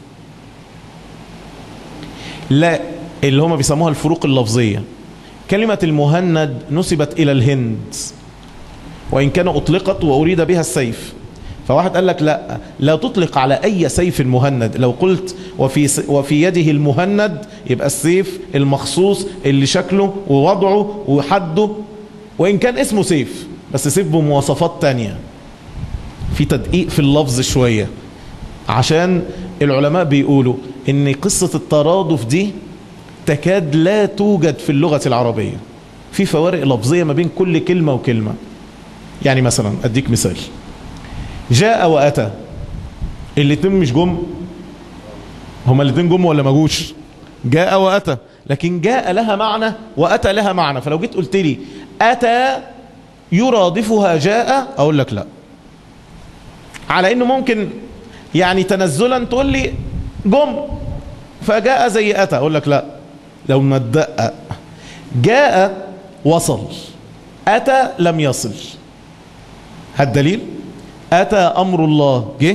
Speaker 3: لا اللي هما بيسموها الفروق اللفظية كلمة المهند نسبت إلى الهند وإن كان أطلقت وأريد بها السيف فواحد قال لك لا لا تطلق على أي سيف مهند لو قلت وفي, وفي يده المهند يبقى السيف المخصوص اللي شكله ووضعه وحده وإن كان اسمه سيف بس سيف بمواصفات تانية في تدقيق في اللفظ شوية عشان العلماء بيقولوا ان قصة الترادف دي تكاد لا توجد في اللغة العربية في فوارق لفظية ما بين كل كلمة وكلمة يعني مثلا اديك مثال جاء واتى الاتنين مش جم هما الاتنين جم ولا ما جوش جاء واتى لكن جاء لها معنى واتى لها معنى فلو جيت قلت لي اتى يرادفها جاء اقول لك لا على انه ممكن يعني تنزلا تقول لي جم فجاء زي اتى اقول لك لا لو ما تدقق جاء وصل اتى لم يصل هالدليل اتى امر الله جه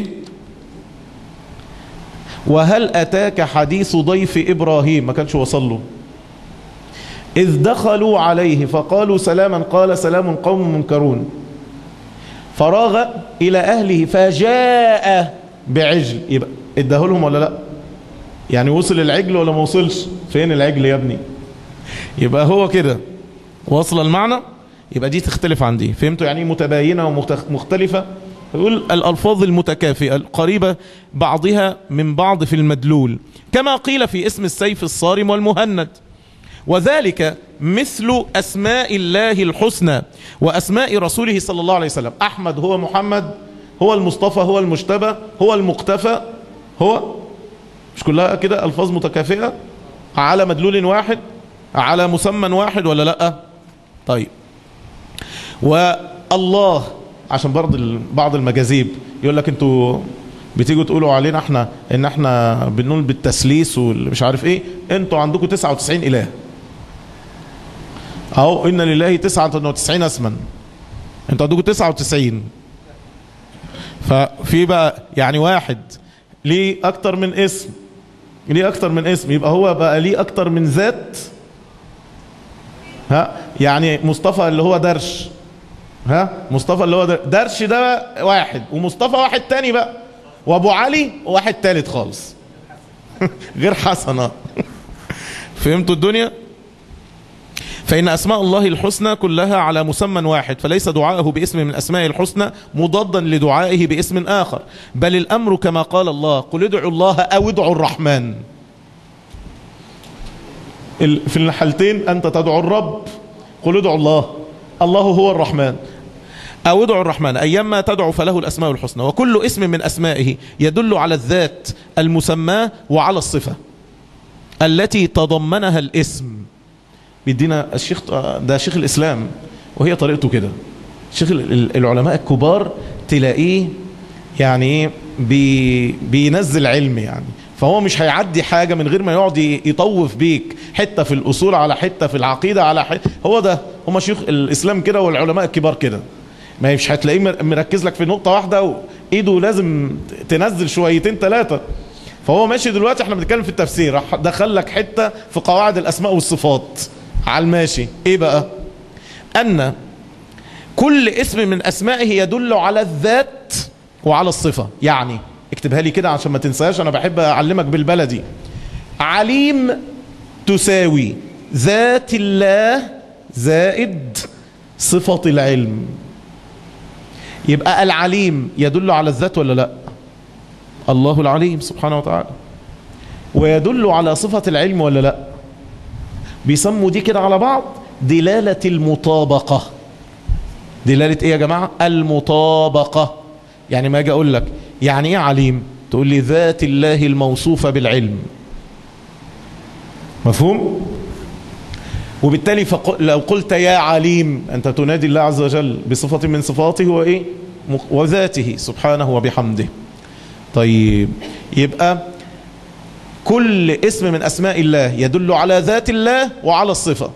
Speaker 3: وهل اتاك حديث ضيف ابراهيم ما كانش وصل له اذ دخلوا عليه فقالوا سلاما قال سلام قوم منكرون فراغ الى اهله فجاء بعجل يبقى اداه لهم ولا لا يعني وصل العجل ولا ما وصلش فين العجل يا ابني يبقى هو كده وصل المعنى يبقى دي تختلف عن دي فهمتوا يعني متباينه ومختلفه يقول الألفاظ المتكافئة القريبة بعضها من بعض في المدلول كما قيل في اسم السيف الصارم والمهند وذلك مثل أسماء الله الحسنى وأسماء رسوله صلى الله عليه وسلم أحمد هو محمد هو المصطفى هو المجتبى هو المقتفى هو مش كلها كده ألفاظ متكافئة على مدلول واحد على مسمى واحد ولا لا طيب والله عشان برضه بعض المجاذيب يقول لك انتوا بتيجوا تقولوا علينا احنا ان احنا بنقول بالتسليس ومش عارف ايه انتوا عندكم 99 اله اهو ان لله 99 اسما انتوا عندكم 99 ففي بقى يعني واحد ليه اكتر من اسم ليه اكتر من اسم يبقى هو بقى ليه اكتر من ذات ها يعني مصطفى اللي هو درش ها مصطفى اللي هو در- درش ده واحد ومصطفى واحد تاني بقى وابو علي واحد تالت خالص غير حسنة فهمتوا الدنيا فإن أسماء الله الحسنى كلها على مسمى واحد فليس دعاءه باسم من أسماء الحسنى مضادا لدعائه باسم آخر بل الأمر كما قال الله قل ادعوا الله أو ادعوا الرحمن ال- في الحالتين أنت تدعو الرب قل ادعوا الله الله هو الرحمن أو ادعوا الرحمن أيما تدعو فله الأسماء الحسنى وكل اسم من أسمائه يدل على الذات المسماة وعلى الصفة التي تضمنها الاسم بيدينا الشيخ ده شيخ الإسلام وهي طريقته كده شيخ ال- ال- العلماء الكبار تلاقيه يعني ايه بي بينزل علم يعني فهو مش هيعدي حاجة من غير ما يقعد ي- يطوف بيك حتة في الأصول على حتة في العقيدة على حتة هو ده هم شيوخ الإسلام كده والعلماء الكبار كده ما مش هتلاقيه مر- مركز لك في نقطة واحدة وإيده لازم تنزل شويتين ثلاثة فهو ماشي دلوقتي احنا بنتكلم في التفسير راح دخل لك حتة في قواعد الأسماء والصفات على الماشي ايه بقى أن كل اسم من أسمائه يدل على الذات وعلى الصفة يعني اكتبها لي كده عشان ما تنساش أنا بحب أعلمك بالبلدي عليم تساوي ذات الله زائد صفة العلم يبقى العليم يدل على الذات ولا لا الله العليم سبحانه وتعالى ويدل على صفة العلم ولا لا بيسموا دي كده على بعض دلالة المطابقة دلالة ايه يا جماعة المطابقة يعني ما اجي اقول لك يعني ايه عليم تقول لي ذات الله الموصوفة بالعلم مفهوم وبالتالي فق... لو قلت يا عليم انت تنادي الله عز وجل بصفة من صفاته وايه مق- وذاته سبحانه وبحمده طيب يبقى كل اسم من اسماء الله يدل على ذات الله وعلى الصفه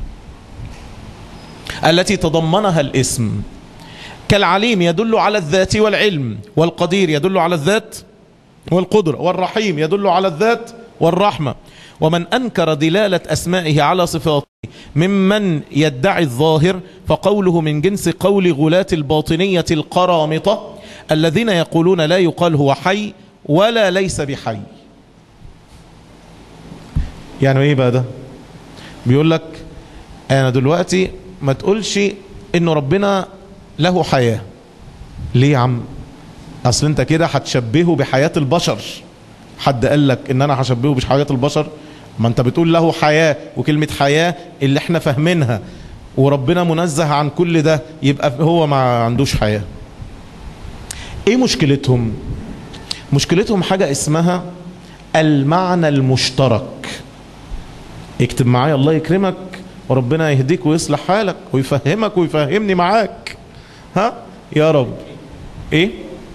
Speaker 3: التي تضمنها الاسم كالعليم يدل على الذات والعلم والقدير يدل على الذات والقدرة والرحيم يدل على الذات والرحمة ومن أنكر دلالة أسمائه على صفاته ممن يدعي الظاهر فقوله من جنس قول غلاة الباطنية القرامطة الذين يقولون لا يقال هو حي ولا ليس بحي يعني ايه بقى ده بيقول لك انا دلوقتي ما تقولش انه ربنا له حياة ليه يا عم اصل انت كده هتشبهه بحياة البشر حد قال لك ان انا هشبهه بحياة البشر ما انت بتقول له حياة وكلمة حياة اللي احنا فاهمينها وربنا منزه عن كل ده يبقى هو ما عندوش حياة ايه مشكلتهم مشكلتهم حاجة اسمها المعنى المشترك اكتب معايا الله يكرمك وربنا يهديك ويصلح حالك ويفهمك ويفهمني معاك ها يا رب ايه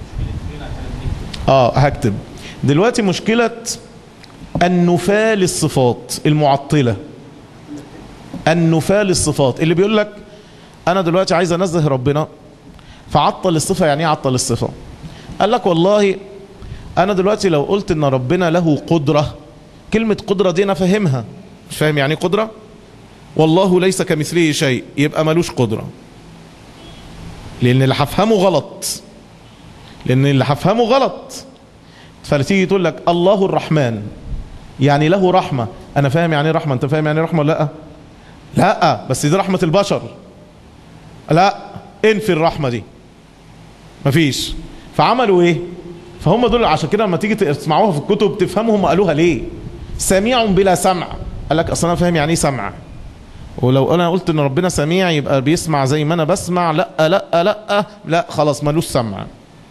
Speaker 3: اه هكتب دلوقتي مشكلة النفاة للصفات المعطلة النفاة للصفات اللي بيقول لك انا دلوقتي عايز انزه ربنا فعطل الصفة يعني ايه عطل الصفة قال لك والله انا دلوقتي لو قلت ان ربنا له قدرة كلمة قدرة دي انا فاهمها مش فاهم يعني ايه قدرة والله ليس كمثله شيء يبقى ملوش قدرة لان اللي هفهمه غلط لان اللي هفهمه غلط فتيجي تقول لك الله الرحمن يعني له رحمة انا فاهم يعني ايه رحمة انت فاهم يعني ايه رحمة ولا لا لا بس دي رحمة البشر لا انفي الرحمة دي مفيش فعملوا ايه فهم دول عشان كده لما تيجي تسمعوها في الكتب تفهموا هم قالوها ليه سميع بلا سمع قال لك اصل انا فاهم يعني ايه سمع ولو انا قلت ان ربنا سميع يبقى بيسمع زي ما انا بسمع لا لا لا لا خلاص ملوش سمع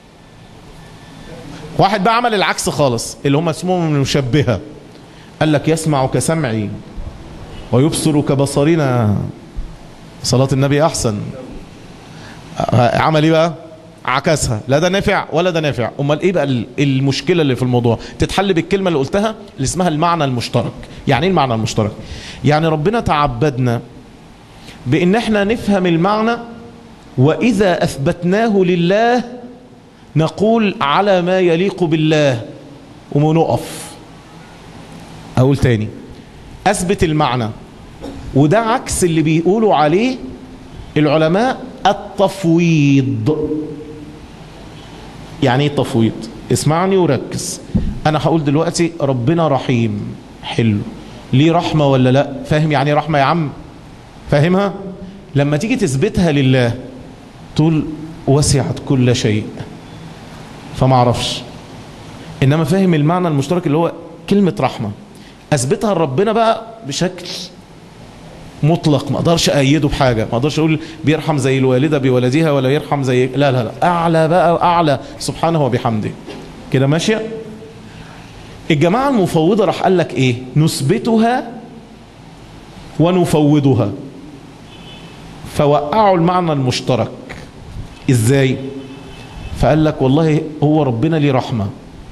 Speaker 3: واحد بقى عمل العكس خالص اللي هم اسمهم المشبهه قال لك يسمع كسمعي ويبصر كبصرنا صلاة النبي احسن عمل ايه بقى عكسها لا ده نافع ولا ده نافع امال ايه بقى المشكله اللي في الموضوع تتحل بالكلمه اللي قلتها اللي اسمها المعنى المشترك يعني ايه المعنى المشترك يعني ربنا تعبدنا بان احنا نفهم المعنى واذا اثبتناه لله نقول على ما يليق بالله ونقف اقول تاني اثبت المعنى وده عكس اللي بيقولوا عليه العلماء التفويض يعني ايه التفويض اسمعني وركز انا هقول دلوقتي ربنا رحيم حلو ليه رحمة ولا لا فاهم يعني إيه رحمة يا عم فاهمها لما تيجي تثبتها لله تقول وسعت كل شيء فما اعرفش انما فاهم المعنى المشترك اللي هو كلمة رحمة اثبتها لربنا بقى بشكل مطلق ما اقدرش ايده بحاجه ما اقدرش اقول بيرحم زي الوالده بولدها ولا يرحم زي لا لا لا اعلى بقى واعلى سبحانه وبحمده كده ماشيه الجماعه المفوضه راح قال لك ايه نثبتها ونفوضها فوقعوا المعنى المشترك ازاي فقال لك والله هو ربنا ليه رحمه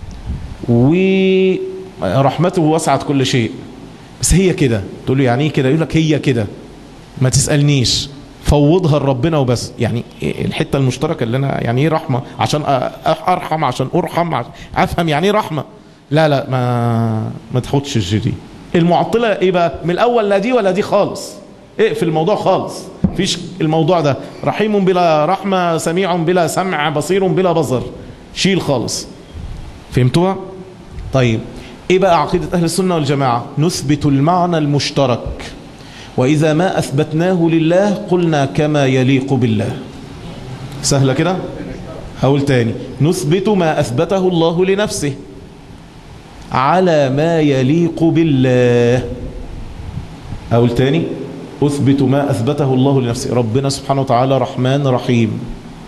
Speaker 3: ورحمته وسعت كل شيء بس هي كده تقول له يعني ايه كده يقول لك هي كده ما تسالنيش فوضها لربنا وبس يعني إيه الحته المشتركه اللي انا يعني ايه رحمه عشان أ- ارحم عشان ارحم عشان افهم يعني ايه رحمه لا لا ما ما تاخدش الجدي المعطله ايه بقى من الاول لا دي ولا دي خالص اقفل الموضوع خالص فيش الموضوع ده رحيم بلا رحمه سميع بلا سمع بصير بلا بصر شيل خالص فهمتوها طيب ايه بقى عقيدة اهل السنة والجماعة نثبت المعنى المشترك واذا ما اثبتناه لله قلنا كما يليق بالله سهلة كده هقول تاني نثبت ما اثبته الله لنفسه على ما يليق بالله اقول تاني اثبت ما اثبته الله لنفسه ربنا سبحانه وتعالى رحمن رحيم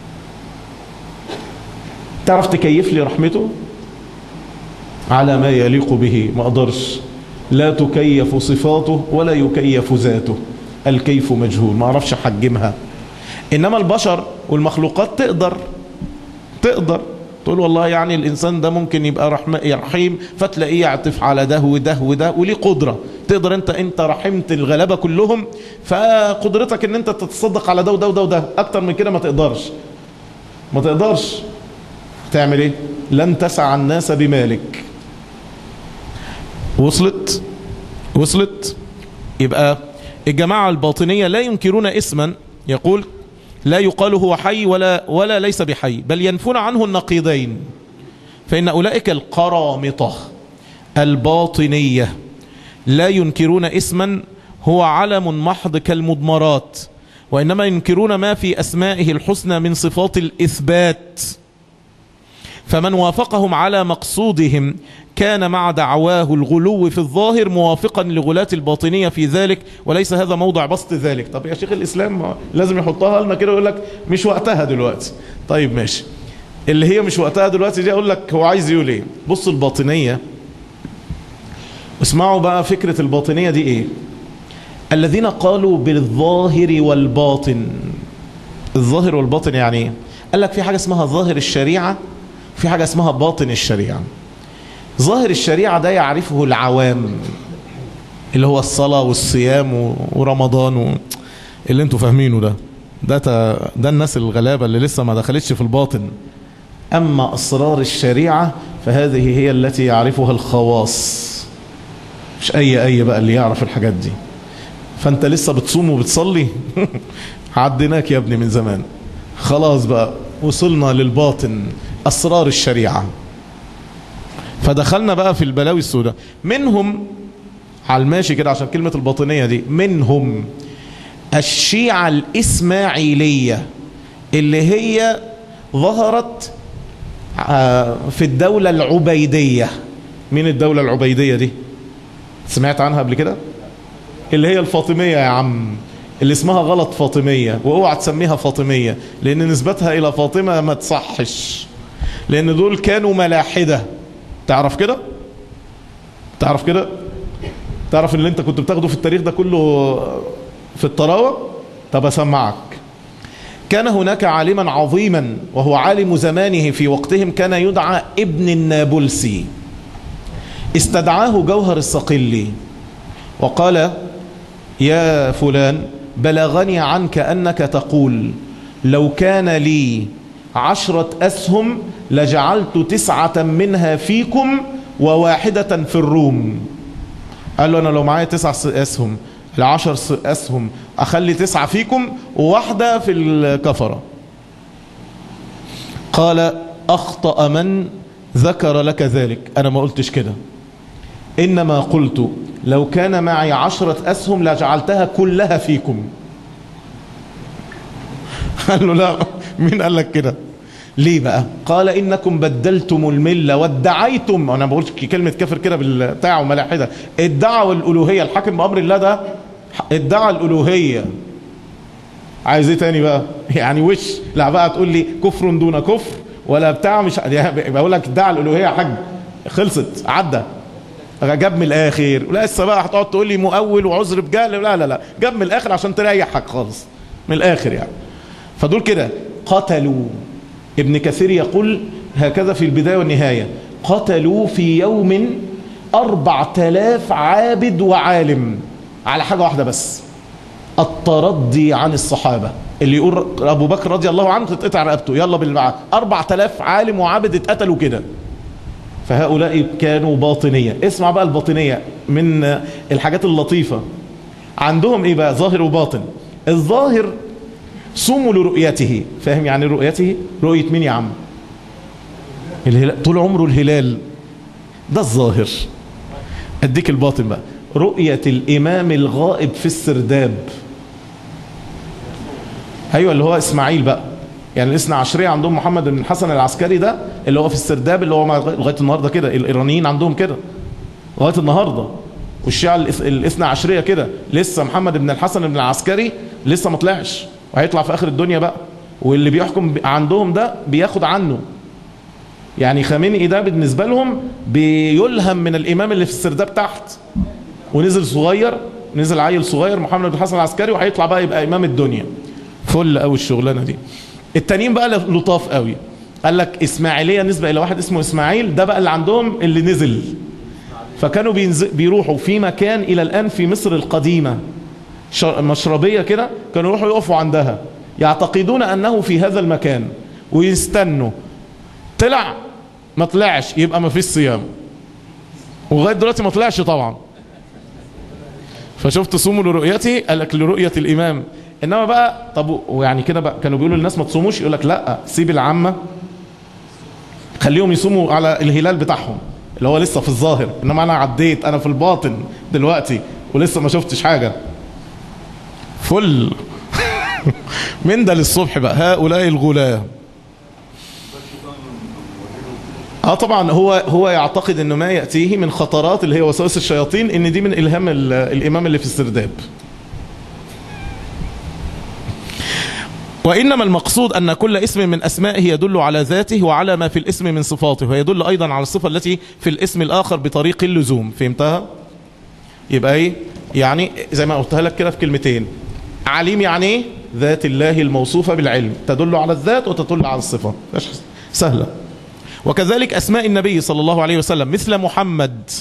Speaker 3: تعرف تكيف لي رحمته على ما يليق به ما اقدرش لا تكيف صفاته ولا يكيف ذاته الكيف مجهول ما اعرفش احجمها انما البشر والمخلوقات تقدر تقدر تقول والله يعني الانسان ده ممكن يبقى رحم رحيم فتلاقيه يعطف على ده وده وده وليه قدره تقدر انت انت رحمت الغلابه كلهم فقدرتك ان انت تتصدق على ده وده وده وده اكتر من كده ما تقدرش ما تقدرش تعمل ايه لن تسع الناس بمالك وصلت وصلت يبقى الجماعة الباطنية لا ينكرون اسما يقول لا يقال هو حي ولا ولا ليس بحي بل ينفون عنه النقيضين فإن أولئك القرامطة الباطنية لا ينكرون اسما هو علم محض كالمضمرات وإنما ينكرون ما في أسمائه الحسنى من صفات الإثبات فمن وافقهم على مقصودهم كان مع دعواه الغلو في الظاهر موافقا لغلاة الباطنية في ذلك وليس هذا موضع بسط ذلك طب يا شيخ الإسلام لازم يحطها لنا كده ويقول لك مش وقتها دلوقتي طيب ماشي اللي هي مش وقتها دلوقتي دي أقول لك هو عايز يقول إيه بص الباطنية اسمعوا بقى فكرة الباطنية دي إيه الذين قالوا بالظاهر والباطن الظاهر والباطن يعني إيه قال لك في حاجة اسمها ظاهر الشريعة في حاجة اسمها باطن الشريعة ظاهر الشريعة ده يعرفه العوام اللي هو الصلاة والصيام ورمضان و... اللي انتوا فاهمينه ده ده تا... ده الناس الغلابة اللي لسه ما دخلتش في الباطن أما أسرار الشريعة فهذه هي التي يعرفها الخواص مش أي أي بقى اللي يعرف الحاجات دي فأنت لسه بتصوم وبتصلي عديناك يا ابني من زمان خلاص بقى وصلنا للباطن أسرار الشريعة فدخلنا بقى في البلاوي السوداء منهم على الماشي كده عشان كلمة الباطنية دي منهم الشيعة الإسماعيلية اللي هي ظهرت في الدولة العبيدية مين الدولة العبيدية دي سمعت عنها قبل كده اللي هي الفاطمية يا عم اللي اسمها غلط فاطمية واوعى تسميها فاطمية لان نسبتها الى فاطمة ما تصحش لان دول كانوا ملاحدة تعرف كده تعرف كده تعرف اللي انت كنت بتاخده في التاريخ ده كله في الطراوة طب اسمعك كان هناك عالما عظيما وهو عالم زمانه في وقتهم كان يدعى ابن النابلسي استدعاه جوهر الصقلي وقال يا فلان بلغني عنك أنك تقول لو كان لي عشرة أسهم لجعلت تسعة منها فيكم وواحدة في الروم قال له انا لو معايا تسع س- اسهم العشر س- اسهم اخلي تسعة فيكم وواحدة في الكفرة قال اخطأ من ذكر لك ذلك انا ما قلتش كده انما قلت لو كان معي عشرة اسهم لجعلتها كلها فيكم قال له لا مين قال لك كده ليه بقى قال انكم بدلتم المله وادعيتم انا ما بقولش كلمه كافر كده بالبتاع وملاحده ادعوا الالوهيه الحاكم بامر الله ده ادعى الالوهيه عايز ايه تاني بقى يعني وش لا بقى تقول لي كفر دون كفر ولا بتاع مش يعني بقول لك ادعى الالوهيه يا حاج خلصت عدى جاب من الاخر لا لسه بقى هتقعد تقول لي مؤول وعذر بجهل لا لا لا جاب من الاخر عشان تريحك خالص من الاخر يعني فدول كده قتلوا ابن كثير يقول هكذا في البداية والنهاية قتلوا في يوم أربع تلاف عابد وعالم على حاجة واحدة بس التردي عن الصحابة اللي يقول أبو بكر رضي الله عنه تتقطع رقبته يلا بالبعض أربع تلاف عالم وعابد اتقتلوا كده فهؤلاء كانوا باطنية اسمع بقى الباطنية من الحاجات اللطيفة عندهم ايه بقى ظاهر وباطن الظاهر صوموا لرؤيته فاهم يعني رؤيته رؤية مين يا عم الهلال طول عمره الهلال ده الظاهر اديك الباطن بقى رؤية الامام الغائب في السرداب ايوه اللي هو اسماعيل بقى يعني الاثنى عشرية عندهم محمد بن الحسن العسكري ده اللي هو في السرداب اللي هو مع- لغاية النهاردة كده الايرانيين عندهم كده لغاية النهاردة والشيعة الاث- الاثنى عشرية كده لسه محمد بن الحسن بن العسكري لسه ما طلعش وهيطلع في اخر الدنيا بقى واللي بيحكم ب- عندهم ده بياخد عنه يعني خامنئي ده بالنسبة لهم بيلهم من الامام اللي في السرداب تحت ونزل صغير نزل عيل صغير محمد بن الحسن العسكري وهيطلع بقى يبقى امام الدنيا فل قوي الشغلانه دي التانيين بقى لطاف قوي قال لك اسماعيليه نسبه الى واحد اسمه اسماعيل ده بقى اللي عندهم اللي نزل فكانوا بينز... بيروحوا في مكان الى الان في مصر القديمه ش... مشربيه كده كانوا يروحوا يقفوا عندها يعتقدون انه في هذا المكان ويستنوا طلع ما طلعش يبقى ما فيش صيام ولغايه دلوقتي ما طلعش طبعا فشفت صوموا لرؤيته قال لك لرؤيه الامام انما بقى طب ويعني كده بقى كانوا بيقولوا للناس ما تصوموش يقول لك لا سيب العامه خليهم يصوموا على الهلال بتاعهم اللي هو لسه في الظاهر انما انا عديت انا في الباطن دلوقتي ولسه ما شفتش حاجه فل من ده للصبح بقى هؤلاء الغلاة اه طبعا هو هو يعتقد ان ما ياتيه من خطرات اللي هي وساوس الشياطين ان دي من الهام ال- الامام اللي في السرداب وإنما المقصود أن كل اسم من أسمائه يدل على ذاته وعلى ما في الاسم من صفاته ويدل أيضا على الصفة التي في الاسم الآخر بطريق اللزوم فهمتها؟ يبقى إيه؟ يعني زي ما قلتها لك كده في كلمتين عليم يعني إيه؟ ذات الله الموصوفة بالعلم تدل على الذات وتدل على الصفة مش سهلة وكذلك أسماء النبي صلى الله عليه وسلم مثل محمد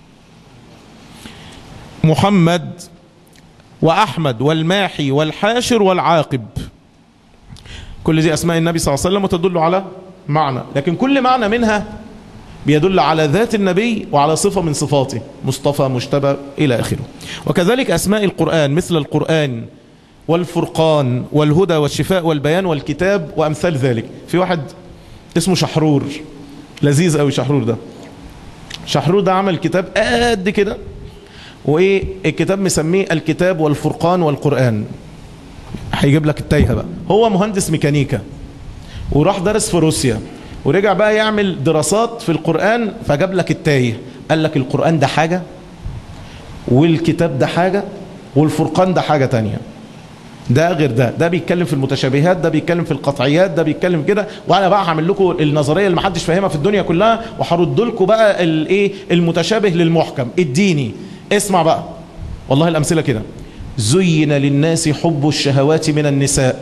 Speaker 3: محمد وأحمد والماحي والحاشر والعاقب كل دي أسماء النبي صلى الله عليه وسلم وتدل على معنى لكن كل معنى منها بيدل على ذات النبي وعلى صفة من صفاته مصطفى مجتبى إلى آخره وكذلك أسماء القرآن مثل القرآن والفرقان والهدى والشفاء والبيان والكتاب وأمثال ذلك في واحد اسمه شحرور لذيذ قوي شحرور ده شحرور ده عمل كتاب قد كده وايه الكتاب مسميه الكتاب والفرقان والقرآن هيجيب لك التايهه بقى هو مهندس ميكانيكا وراح درس في روسيا ورجع بقى يعمل دراسات في القرآن فجاب لك التايه قال لك القرآن ده حاجة والكتاب ده حاجة والفرقان ده حاجة تانية ده غير ده ده بيتكلم في المتشابهات ده بيتكلم في القطعيات ده بيتكلم كده وانا بقى هعمل لكم النظريه اللي محدش فاهمها في الدنيا كلها وهرد لكم بقى الايه المتشابه للمحكم الديني اسمع بقى والله الامثله كده زين للناس حب الشهوات من النساء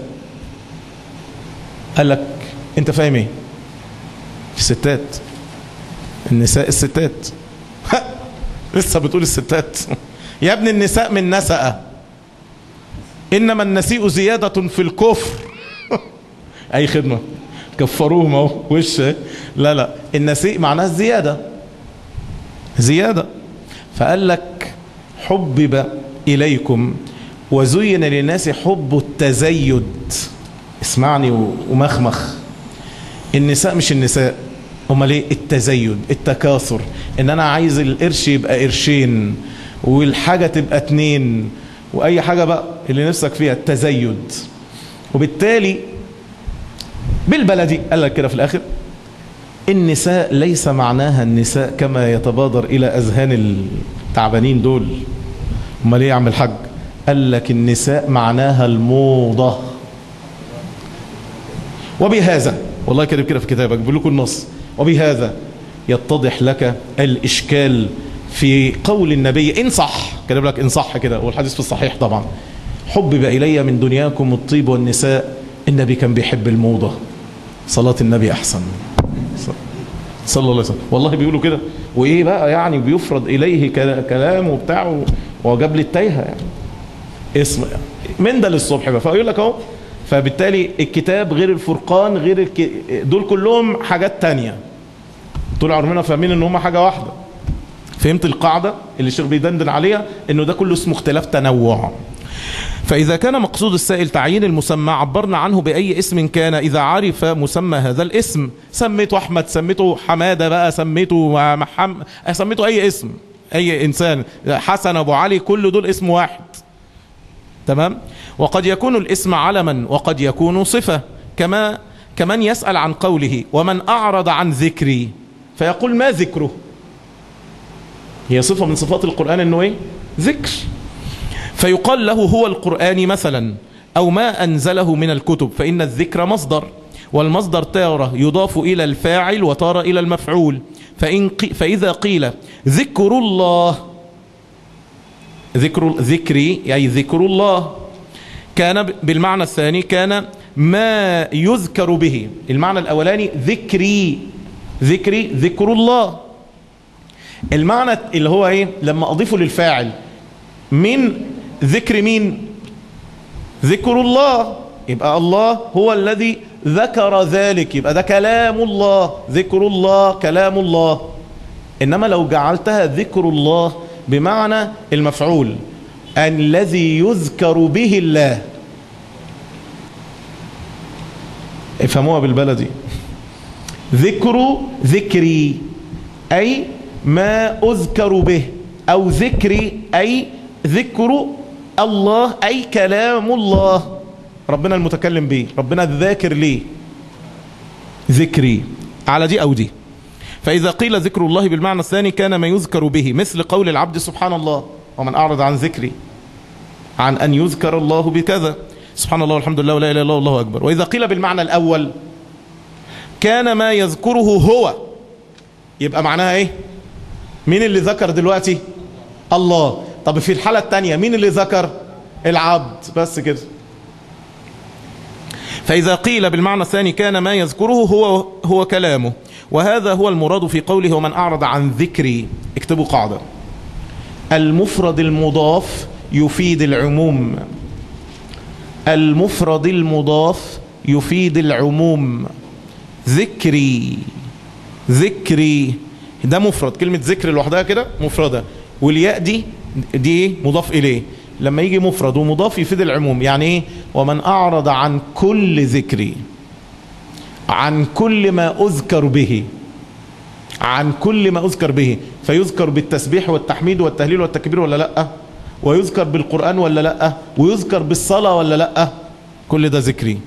Speaker 3: قال لك انت فاهم ايه الستات النساء الستات لسه بتقول الستات يا ابن النساء من نسأ انما النسيء زيادة في الكفر اي خدمة كفروهم اهو وش لا لا النسيء معناه الزيادة زيادة فقال لك حبب إليكم وزين للناس حب التزيد اسمعني ومخمخ النساء مش النساء امال ايه التزيد التكاثر ان انا عايز القرش يبقى قرشين والحاجة تبقى اتنين واي حاجة بقى اللي نفسك فيها التزيد وبالتالي بالبلدي قال لك كده في الاخر النساء ليس معناها النساء كما يتبادر الى اذهان التعبانين دول امال ايه يا عم الحاج قال لك النساء معناها الموضة وبهذا والله كاتب كده في كتابك بقول لكم النص وبهذا يتضح لك الإشكال في قول النبي إن صح كاتب لك إن صح كده والحديث في الصحيح طبعا حبب إلي من دنياكم الطيب والنساء النبي كان بيحب الموضة صلاة النبي أحسن صلى الله عليه وسلم والله بيقولوا كده وإيه بقى يعني بيفرض إليه كلام وبتاع وجاب لي التايهة يعني اسم من ده للصبح بقى فيقول لك اهو فبالتالي الكتاب غير الفرقان غير الك... دول كلهم حاجات تانية طول عمرنا فاهمين ان هم حاجة واحدة فهمت القاعدة اللي الشيخ بيدندن عليها انه ده كله اسمه اختلاف تنوع فإذا كان مقصود السائل تعيين المسمى عبرنا عنه بأي اسم كان إذا عرف مسمى هذا الاسم سميته أحمد سميته حمادة بقى سميته محمد سميته أي اسم أي إنسان حسن أبو علي كل دول اسم واحد تمام وقد يكون الاسم علما وقد يكون صفة كما كمن يسأل عن قوله ومن أعرض عن ذكري فيقول ما ذكره هي صفة من صفات القرآن انه ايه ذكر فيقال له هو القرآن مثلا أو ما أنزله من الكتب فإن الذكر مصدر والمصدر تارة يضاف إلى الفاعل وتارة إلى المفعول فإن قي فإذا قيل ذكر الله ذكر ذكري أي ذكر الله كان بالمعنى الثاني كان ما يذكر به المعنى الأولاني ذكري ذكري ذكر الله المعنى اللي هو ايه لما اضيفه للفاعل من ذكر مين ذكر الله يبقى الله هو الذي ذكر ذلك يبقى ده كلام الله ذكر الله كلام الله انما لو جعلتها ذكر الله بمعنى المفعول الذي يذكر به الله افهموها بالبلدي ذكر ذكري أي ما أذكر به أو ذكري أي ذكر الله أي كلام الله ربنا المتكلم به ربنا الذاكر ليه ذكري على دي أو دي فإذا قيل ذكر الله بالمعنى الثاني كان ما يذكر به مثل قول العبد سبحان الله ومن أعرض عن ذكري عن أن يذكر الله بكذا سبحان الله والحمد لله ولا إله إلا الله والله أكبر وإذا قيل بالمعنى الأول كان ما يذكره هو يبقى معناها ايه مين اللي ذكر دلوقتي الله طب في الحالة التانية مين اللي ذكر العبد بس كده فإذا قيل بالمعنى الثاني كان ما يذكره هو هو كلامه وهذا هو المراد في قوله ومن أعرض عن ذكري اكتبوا قاعدة المفرد المضاف يفيد العموم المفرد المضاف يفيد العموم ذكري ذكري ده مفرد كلمة ذكر لوحدها كده مفردة والياء دي دي مضاف إليه لما يجي مفرد ومضاف يفيد العموم يعني ايه ومن أعرض عن كل ذكري عن كل ما أذكر به عن كل ما أذكر به فيذكر بالتسبيح والتحميد والتهليل والتكبير ولا لأ ويذكر بالقرآن ولا لأ ويذكر بالصلاة ولا لأ كل ده ذكري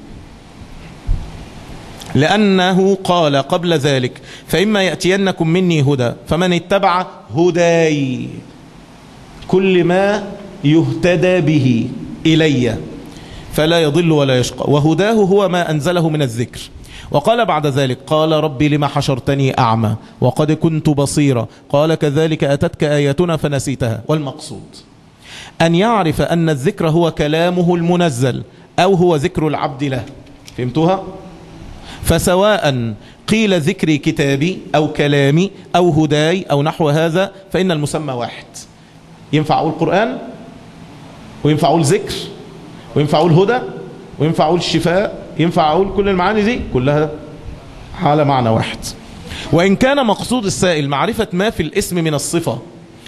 Speaker 3: لأنه قال قبل ذلك فإما يأتينكم مني هدى فمن اتبع هداي كل ما يهتدى به إلي فلا يضل ولا يشقى وهداه هو ما أنزله من الذكر وقال بعد ذلك قال ربي لما حشرتني أعمى وقد كنت بصيرا قال كذلك أتتك آياتنا فنسيتها والمقصود أن يعرف أن الذكر هو كلامه المنزل أو هو ذكر العبد له فهمتوها؟ فسواء قيل ذكري كتابي أو كلامي أو هداي أو نحو هذا فإن المسمى واحد ينفع أقول قرآن وينفع أقول ذكر وينفع أقول هدى وينفع أقول الشفاء ينفع أقول كل المعاني دي كلها على معنى واحد وإن كان مقصود السائل معرفة ما في الاسم من الصفة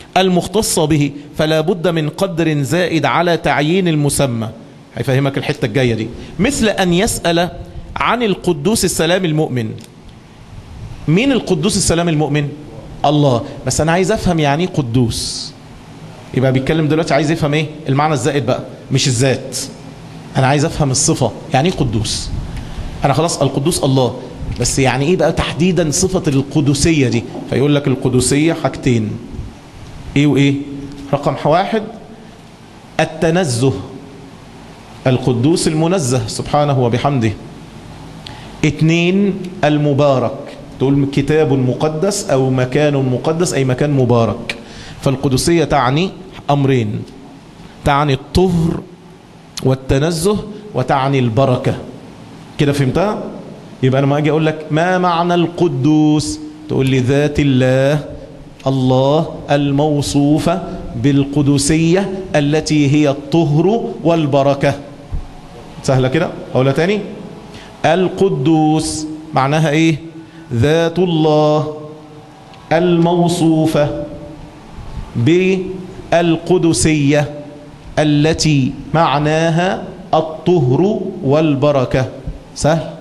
Speaker 3: المختصة به فلا بد من قدر زائد على تعيين المسمى هيفهمك الحتة الجاية دي مثل أن يسأل عن القدوس السلام المؤمن مين القدوس السلام المؤمن الله بس أنا عايز أفهم يعني إيه قدوس يبقى بيتكلم دلوقتي عايز يفهم ايه المعنى الزائد بقى مش الذات انا عايز افهم الصفة يعني ايه قدوس انا خلاص القدوس الله بس يعني ايه بقى تحديدا صفة القدسية دي فيقول لك القدسية حاجتين ايه وايه رقم واحد التنزه القدوس المنزه سبحانه وبحمده اتنين المبارك تقول كتاب مقدس او مكان مقدس اي مكان مبارك فالقدسية تعني امرين تعني الطهر والتنزه وتعني البركة كده فهمتها يبقى انا ما اجي اقول لك ما معنى القدوس تقول لي ذات الله الله الموصوفة بالقدسية التي هي الطهر والبركة سهلة كده أولا تاني القدوس معناها ايه ذات الله الموصوفة بالقدسية التي معناها الطهر والبركة سهل